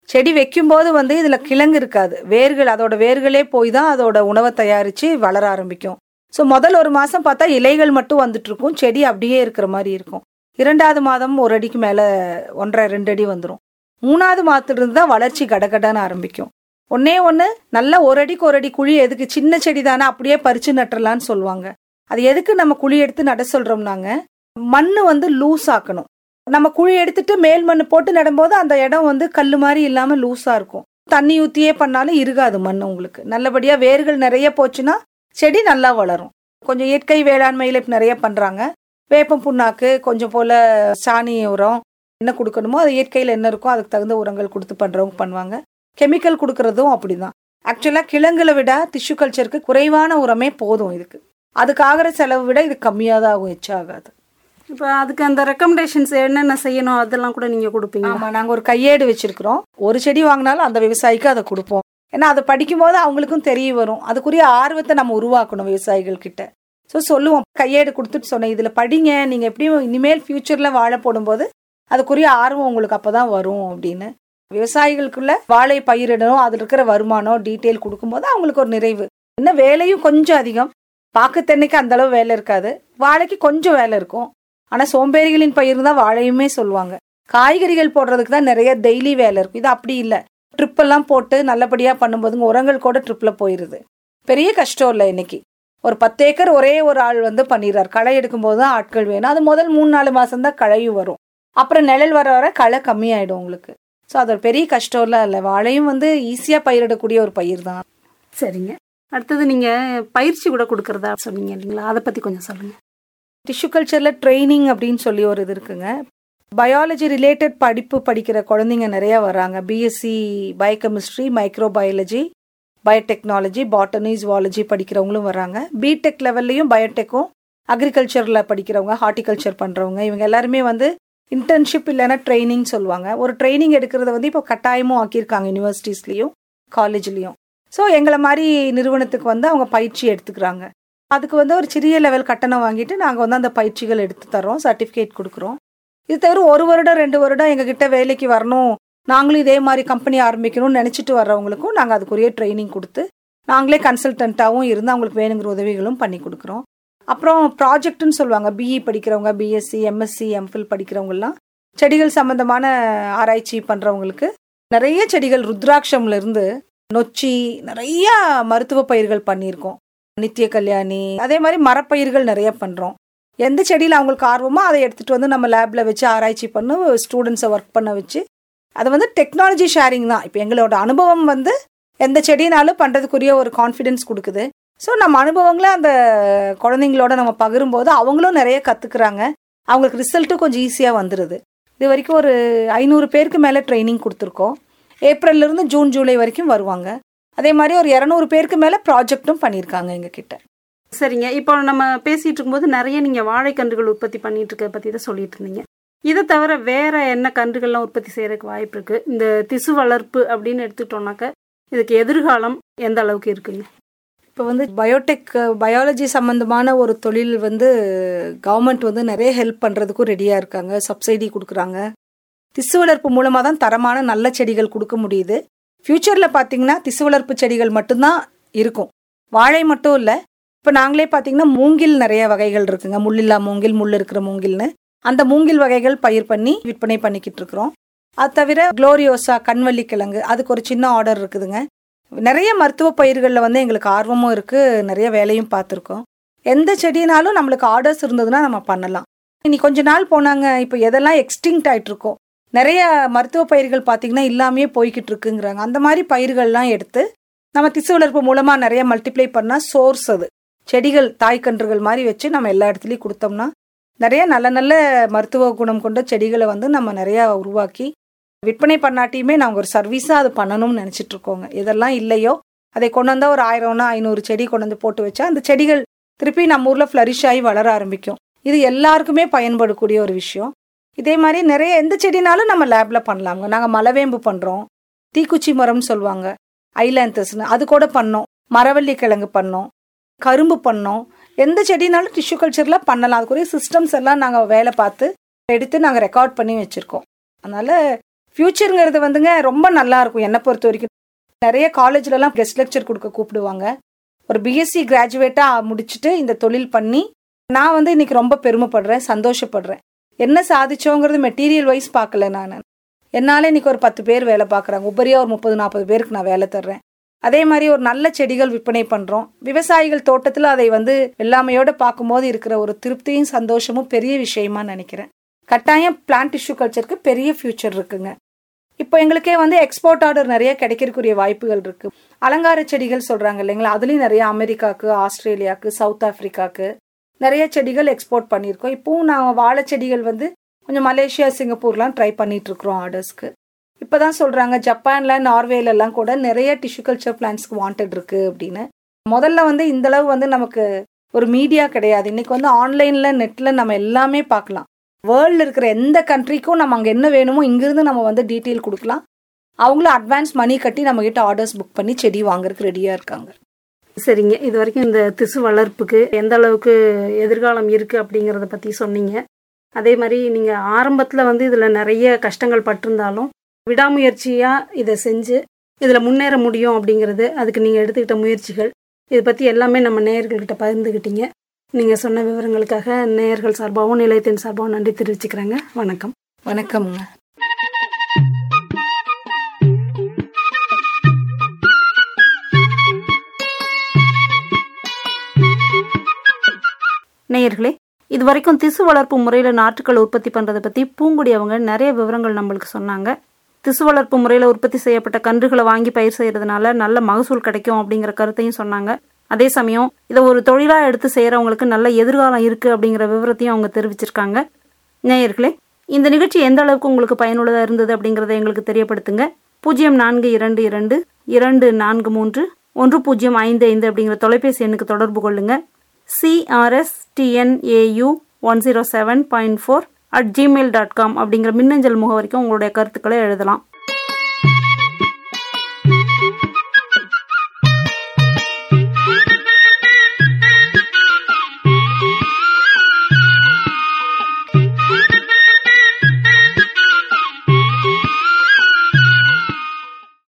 செடி வைக்கும்போது வந்து இதுல கிழங்கு இருக்காது வேர்கள் அதோட வேர்களே போய் தான் அதோட உணவை தயாரிச்சு வளர ஆரம்பிக்கும் ஸோ முதல் ஒரு மாசம் பார்த்தா இலைகள் மட்டும் வந்துட்டு இருக்கும் செடி அப்படியே இருக்கிற மாதிரி இருக்கும் இரண்டாவது மாதம் ஒரு அடிக்கு மேல ஒன்றரை ரெண்டு அடி வந்துடும் மூணாவது மாதத்துல இருந்து தான் வளர்ச்சி கடகடன்னு ஆரம்பிக்கும் ஒன்னே ஒன்று நல்லா ஒரு அடிக்கு ஒரு அடி குழி எதுக்கு சின்ன செடி தானே அப்படியே பறிச்சு நட்டுறலான்னு சொல்லுவாங்க அது எதுக்கு நம்ம குழி எடுத்து நட சொல்றோம்னாங்க மண்ணு வந்து லூஸ் ஆக்கணும் நம்ம குழி எடுத்துட்டு மேல் மண் போட்டு நடும்போது அந்த இடம் வந்து கல் மாதிரி இல்லாம லூஸா இருக்கும் தண்ணி ஊத்தியே பண்ணாலும் இருக்காது மண் உங்களுக்கு நல்லபடியா வேர்கள் நிறைய போச்சுன்னா செடி நல்லா வளரும் கொஞ்சம் இயற்கை வேளாண்மையில இப்ப நிறைய பண்றாங்க வேப்பம் புண்ணாக்கு கொஞ்சம் போல சாணி உரம் என்ன கொடுக்கணுமோ அது இயற்கையில் என்ன இருக்கோ அதுக்கு தகுந்த உரங்கள் கொடுத்து பண்றவங்க பண்ணுவாங்க கெமிக்கல் கொடுக்கறதும் அப்படிதான் ஆக்சுவலா கிழங்குல விட டிஷ்யூ கல்ச்சருக்கு குறைவான உரமே போதும் இதுக்கு அதுக்கு ஆகிற செலவு விட இது கம்மியாக தான் ஆகும் எச்சா ஆகாது இப்போ அதுக்கு அந்த ரெக்கமெண்டேஷன்ஸ் என்னென்ன செய்யணும் அதெல்லாம் கூட நீங்க கொடுப்பீங்க ஆமா நாங்க ஒரு கையேடு வச்சிருக்கிறோம் ஒரு செடி வாங்கினாலும் அந்த விவசாயிக்கு அதை கொடுப்போம் ஏன்னா அதை படிக்கும்போது அவங்களுக்கும் தெரிய வரும் அதுக்குரிய ஆர்வத்தை நம்ம உருவாக்கணும் விவசாயிகள் கிட்ட ஸோ சொல்லுவோம் கையேடு கொடுத்துட்டு சொன்னேன் இதுல படிங்க நீங்க எப்படியும் இனிமேல் ஃபியூச்சர்ல வாழை போடும்போது அதுக்குரிய ஆர்வம் உங்களுக்கு அப்பதான் வரும் அப்படின்னு விவசாயிகளுக்குள்ள வாழை பயிரிடணும் அதுல இருக்கிற வருமானம் டீட்டெயில் கொடுக்கும்போது அவங்களுக்கு ஒரு நிறைவு என்ன வேலையும் கொஞ்சம் அதிகம் பாக்கு தென்னைக்கு அந்த அளவு வேலை இருக்காது வாழைக்கு கொஞ்சம் வேலை இருக்கும் ஆனா சோம்பேறிகளின் பயிர் தான் வாழையுமே சொல்லுவாங்க காய்கறிகள் போடுறதுக்கு தான் நிறைய டெய்லி வேலை இருக்கும் இது அப்படி இல்லை ட்ரிப் எல்லாம் போட்டு நல்லபடியா பண்ணும்போதுங்க உரங்கள் கூட ட்ரிப்ல போயிருது பெரிய கஷ்டம் இல்லை இன்னைக்கு ஒரு பத்து ஏக்கர் ஒரே ஒரு ஆள் வந்து பண்ணிடுறாரு களை எடுக்கும்போது தான் ஆட்கள் வேணும் அது முதல் மூணு நாலு மாசம் தான் களையும் வரும் அப்புறம் நிழல் வர வர களை கம்மியாயிடும் உங்களுக்கு ஸோ அது ஒரு பெரிய கஷ்டம்லாம் இல்லை வாழையும் வந்து ஈஸியா பயிரிடக்கூடிய ஒரு பயிர் தான் சரிங்க அடுத்தது நீங்க பயிற்சி கூட கொடுக்கறதா சொன்னீங்க இல்லைங்களா அதை பத்தி கொஞ்சம் சொல்லுங்க டிஷ்யூ கல்ச்சர்ல ட்ரைனிங் அப்படின்னு சொல்லி ஒரு இது இருக்குங்க பயாலஜி ரிலேட்டட் படிப்பு படிக்கிற குழந்தைங்க நிறைய வராங்க BSc biochemistry microbiology biotechnology botany zoology படிக்கிறவங்களும் வராங்க பிடெக் லெவல்லையும் பயோடெக்கும் அக்ரிகல்ச்சரில் படிக்கிறவங்க ஹார்டிகல்ச்சர் பண்ணுறவங்க இவங்க எல்லாருமே வந்து இன்டர்ன்ஷிப் இல்லைன்னா ட்ரைனிங் சொல்லுவாங்க ஒரு ட்ரைனிங் எடுக்கிறத வந்து இப்போ கட்டாயமும் ஆக்கியிருக்காங்க யூனிவர்சிட்டிஸ்லேயும் காலேஜ்லேயும் ஸோ எங்களை மாதிரி நிறுவனத்துக்கு வந்து அவங்க பயிற்சி எடுத்துக்கிறாங்க அதுக்கு வந்து ஒரு சிறிய லெவல் கட்டணம் வாங்கிட்டு நாங்கள் வந்து அந்த பயிற்சிகள் எடுத்து தரோம் சர்டிஃபிகேட் கொடுக்குறோம் இது தவிர ஒரு வருடம் ரெண்டு வருடம் எங்ககிட்ட வேலைக்கு வரணும் நாங்களும் இதே மாதிரி கம்பெனி ஆரம்பிக்கணும்னு நினச்சிட்டு வர்றவங்களுக்கும் நாங்கள் அதுக்குரிய ட்ரைனிங் கொடுத்து நாங்களே கன்சல்டண்ட்டாகவும் இருந்து அவங்களுக்கு வேணுங்கிற உதவிகளும் பண்ணி கொடுக்குறோம் அப்புறம் ப்ராஜெக்ட்னு சொல்லுவாங்க பிஇ படிக்கிறவங்க பிஎஸ்சி எம்எஸ்சி எம்ஃபில் படிக்கிறவங்கலாம் செடிகள் சம்பந்தமான ஆராய்ச்சி பண்ணுறவங்களுக்கு நிறைய செடிகள் ருத்ராட்சம்ல இருந்து நொச்சி நிறைய மருத்துவ பயிர்கள் பண்ணியிருக்கோம் நித்திய கல்யாணி அதே மாதிரி மரப்பயிர்கள் நிறைய பண்ணுறோம் எந்த செடியில் அவங்களுக்கு ஆர்வமோ அதை எடுத்துகிட்டு வந்து நம்ம லேபில் வச்சு ஆராய்ச்சி பண்ணி ஸ்டூடெண்ட்ஸை ஒர்க் பண்ண வச்சு அது வந்து டெக்னாலஜி ஷேரிங் தான் இப்போ எங்களோட அனுபவம் வந்து எந்த செடினாலும் பண்ணுறதுக்குரிய ஒரு கான்ஃபிடென்ஸ் கொடுக்குது ஸோ நம்ம அனுபவங்களை அந்த குழந்தைங்களோட நம்ம பகிரும்போது அவங்களும் நிறைய கற்றுக்குறாங்க அவங்களுக்கு ரிசல்ட்டும் கொஞ்சம் ஈஸியாக வந்துடுது இது வரைக்கும் ஒரு ஐநூறு பேருக்கு மேலே ட்ரைனிங் கொடுத்துருக்கோம் ஏப்ரல்லேருந்து ஜூன் ஜூலை வரைக்கும் வருவாங்க அதே மாதிரி ஒரு இரநூறு பேருக்கு மேலே ப்ராஜெக்ட்டும் பண்ணியிருக்காங்க எங்ககிட்ட சரிங்க இப்போ நம்ம பேசிட்டு இருக்கும்போது நிறைய நீங்க வாழைக்கன்றுகள் உற்பத்தி பண்ணிட்டு இருக்க பத்தி தான் சொல்லிட்டு இருந்தீங்க இதை தவிர வேற என்ன கன்றுகள்லாம் உற்பத்தி செய்யறதுக்கு வாய்ப்பு இருக்கு இந்த திசு வளர்ப்பு அப்படின்னு எடுத்துக்கிட்டோம்னாக்க இதுக்கு எதிர்காலம் எந்த அளவுக்கு இருக்குங்க இப்போ வந்து பயோடெக் பயாலஜி சம்மந்தமான ஒரு தொழில் வந்து கவர்மெண்ட் வந்து நிறைய ஹெல்ப் பண்ணுறதுக்கும் ரெடியாக இருக்காங்க சப்சிடி கொடுக்குறாங்க திசு வளர்ப்பு மூலமாக தான் தரமான நல்ல செடிகள் கொடுக்க முடியுது ஃப்யூச்சரில் பார்த்தீங்கன்னா திசு வளர்ப்பு செடிகள் மட்டும்தான் இருக்கும் வாழை மட்டும் இல்லை இப்போ நாங்களே பார்த்தீங்கன்னா மூங்கில் நிறைய வகைகள் இருக்குங்க முள்ளில்லா மூங்கில் முள் இருக்கிற மூங்கில்னு அந்த மூங்கில் வகைகள் பயிர் பண்ணி விற்பனை பண்ணிக்கிட்டு இருக்கிறோம் அது தவிர குளோரியோசா கண்வள்ளி கிழங்கு அதுக்கு ஒரு சின்ன ஆர்டர் இருக்குதுங்க நிறைய மருத்துவ பயிர்களில் வந்து எங்களுக்கு ஆர்வமும் இருக்குது நிறைய வேலையும் பார்த்துருக்கோம் எந்த செடினாலும் நம்மளுக்கு ஆர்டர்ஸ் இருந்ததுன்னா நம்ம பண்ணலாம் இனி கொஞ்ச நாள் போனாங்க இப்போ எதெல்லாம் எக்ஸ்டிங்க்ட் ஆயிட்டு இருக்கோ நிறைய மருத்துவ பயிர்கள் பார்த்தீங்கன்னா இல்லாமையே போய்கிட்டு இருக்குங்கிறாங்க அந்த மாதிரி பயிர்கள்லாம் எடுத்து நம்ம திசு வளர்ப்பு மூலமாக நிறைய மல்டிப்ளை பண்ணால் சோர்ஸ் அது செடிகள் தாய்க்கன்றுகள் மாதிரி வச்சு நம்ம எல்லா இடத்துலையும் கொடுத்தோம்னா நிறைய நல்ல நல்ல மருத்துவ குணம் கொண்ட செடிகளை வந்து நம்ம நிறையா உருவாக்கி விற்பனை பண்ணாட்டியுமே நாங்கள் ஒரு சர்வீஸாக அது பண்ணணும்னு நினச்சிட்டு இருக்கோங்க இதெல்லாம் இல்லையோ அதை கொண்டு வந்தால் ஒரு ஆயிரம்னா ஐநூறு செடி கொண்டு வந்து போட்டு வச்சா அந்த செடிகள் திருப்பி நம்ம ஊரில் ஃப்ளரிஷ் ஆகி வளர ஆரம்பிக்கும் இது எல்லாருக்குமே பயன்படக்கூடிய ஒரு விஷயம் இதே மாதிரி நிறைய எந்த செடினாலும் நம்ம லேபில் பண்ணலாங்க நாங்கள் மலவேம்பு பண்ணுறோம் தீக்குச்சி மரம்னு சொல்லுவாங்க ஐலாந்தஸ்னு அது கூட பண்ணோம் மரவள்ளி கிழங்கு பண்ணோம் கரும்பு பண்ணோம் எந்த செடினாலும் டிஷ்யூ கல்ச்சரில் பண்ணலாம் அதுக்குரிய சிஸ்டம்ஸ் எல்லாம் நாங்கள் வேலை பார்த்து எடுத்து நாங்கள் ரெக்கார்ட் பண்ணி வச்சுருக்கோம் அதனால் ஃபியூச்சருங்கிறது வந்துங்க ரொம்ப நல்லா இருக்கும் என்னை பொறுத்த வரைக்கும் நிறைய காலேஜ்லலாம் கெஸ்ட் லெக்சர் கொடுக்க கூப்பிடுவாங்க ஒரு பிஎஸ்சி கிராஜுவேட்டாக முடிச்சுட்டு இந்த தொழில் பண்ணி நான் வந்து இன்னைக்கு ரொம்ப பெருமைப்படுறேன் சந்தோஷப்படுறேன் என்ன சாதிச்சோங்கிறது மெட்டீரியல் வைஸ் பார்க்கல நான் என்னால இன்னைக்கு ஒரு பத்து பேர் வேலை பார்க்குறாங்க உபரியாக ஒரு முப்பது நாற்பது பேருக்கு நான் வேலை தர்றேன் அதே மாதிரி ஒரு நல்ல செடிகள் விற்பனை பண்ணுறோம் விவசாயிகள் தோட்டத்தில் அதை வந்து வெள்ளாமையோட பார்க்கும்போது இருக்கிற ஒரு திருப்தியும் சந்தோஷமும் பெரிய விஷயமா நினைக்கிறேன் கட்டாயம் பிளான்ட் டிஷ்யூ கல்ச்சருக்கு பெரிய ஃபியூச்சர் இருக்குங்க இப்போ எங்களுக்கே வந்து எக்ஸ்போர்ட் ஆர்டர் நிறைய கிடைக்கிறக்கூடிய வாய்ப்புகள் இருக்கு அலங்கார செடிகள் சொல்றாங்க இல்லைங்களா அதுலயும் நிறைய அமெரிக்காக்கு ஆஸ்திரேலியாக்கு சவுத் ஆப்பிரிக்காக்கு நிறைய செடிகள் எக்ஸ்போர்ட் பண்ணியிருக்கோம் இப்பவும் நான் வாழை செடிகள் வந்து கொஞ்சம் மலேசியா சிங்கப்பூர்லாம் ட்ரை பண்ணிட்டு இருக்கிறோம் ஆர்டர்ஸ்க்கு இப்போதான் சொல்றாங்க ஜப்பான்ல நார்வேல எல்லாம் கூட நிறைய டிஷ்யூ கல்ச்சர் பிளான்ஸ்க்கு வாண்டட் இருக்கு அப்படின்னு முதல்ல வந்து இந்த அளவு வந்து நமக்கு ஒரு மீடியா கிடையாது இன்னைக்கு வந்து ஆன்லைன்ல நெட்ல நம்ம எல்லாமே பார்க்கலாம் வேர்ல்டில் இருக்கிற எந்த கண்ட்ரிக்கும் நம்ம அங்கே என்ன வேணுமோ இங்கிருந்து நம்ம வந்து டீட்டெயில் கொடுக்கலாம் அவங்களும் அட்வான்ஸ் மணி கட்டி நம்ம கிட்ட ஆர்டர்ஸ் புக் பண்ணி செடி வாங்குறதுக்கு ரெடியாக இருக்காங்க சரிங்க இது வரைக்கும் இந்த திசு வளர்ப்புக்கு எந்த அளவுக்கு எதிர்காலம் இருக்குது அப்படிங்கிறத பற்றி சொன்னீங்க அதே மாதிரி நீங்கள் ஆரம்பத்தில் வந்து இதில் நிறைய கஷ்டங்கள் பட்டிருந்தாலும் விடாமுயற்சியாக இதை செஞ்சு இதில் முன்னேற முடியும் அப்படிங்கிறது அதுக்கு நீங்கள் எடுத்துக்கிட்ட முயற்சிகள் இதை பற்றி எல்லாமே நம்ம நேயர்கள்கிட்ட பகிர்ந்துக்கிட்டீங்க நீங்கள் சொன்ன விவரங்களுக்காக நேயர்கள் சார்பாகவும் நிலையத்தின் சார்பாகவும் நன்றி தெரிவிச்சுக்கிறேங்க வணக்கம் வணக்கம்ங்க நேயர்களே இது வரைக்கும் திசு வளர்ப்பு முறையில் நாற்றுக்கள் உற்பத்தி பண்ணுறதை பற்றி பூங்குடி அவங்க நிறைய விவரங்கள் நம்மளுக்கு சொன்னாங்க திசு வளர்ப்பு முறையில் உற்பத்தி செய்யப்பட்ட கன்றுகளை வாங்கி பயிர் செய்யறதுனால நல்ல மகசூல் கிடைக்கும் அப்படிங்கிற கருத்தையும் சொன்னாங்க அதே சமயம் இதை ஒரு தொழிலாக எடுத்து செய்கிறவங்களுக்கு நல்ல எதிர்காலம் இருக்குது அப்படிங்கிற விவரத்தையும் அவங்க தெரிவிச்சிருக்காங்க நேயர்களே இந்த நிகழ்ச்சி எந்த அளவுக்கு உங்களுக்கு பயனுள்ளதாக இருந்தது அப்படிங்கிறத எங்களுக்கு தெரியப்படுத்துங்க பூஜ்ஜியம் நான்கு இரண்டு இரண்டு இரண்டு நான்கு மூன்று ஒன்று பூஜ்ஜியம் ஐந்து ஐந்து அப்படிங்கிற தொலைபேசி எண்ணுக்கு தொடர்பு கொள்ளுங்க CRS TNAU one zero seven point four at Gmail dot com அப்படிங்கிற மின்னஞ்சல் முகவரிக்கும் உங்களுடைய கருத்துக்களை எழுதலாம்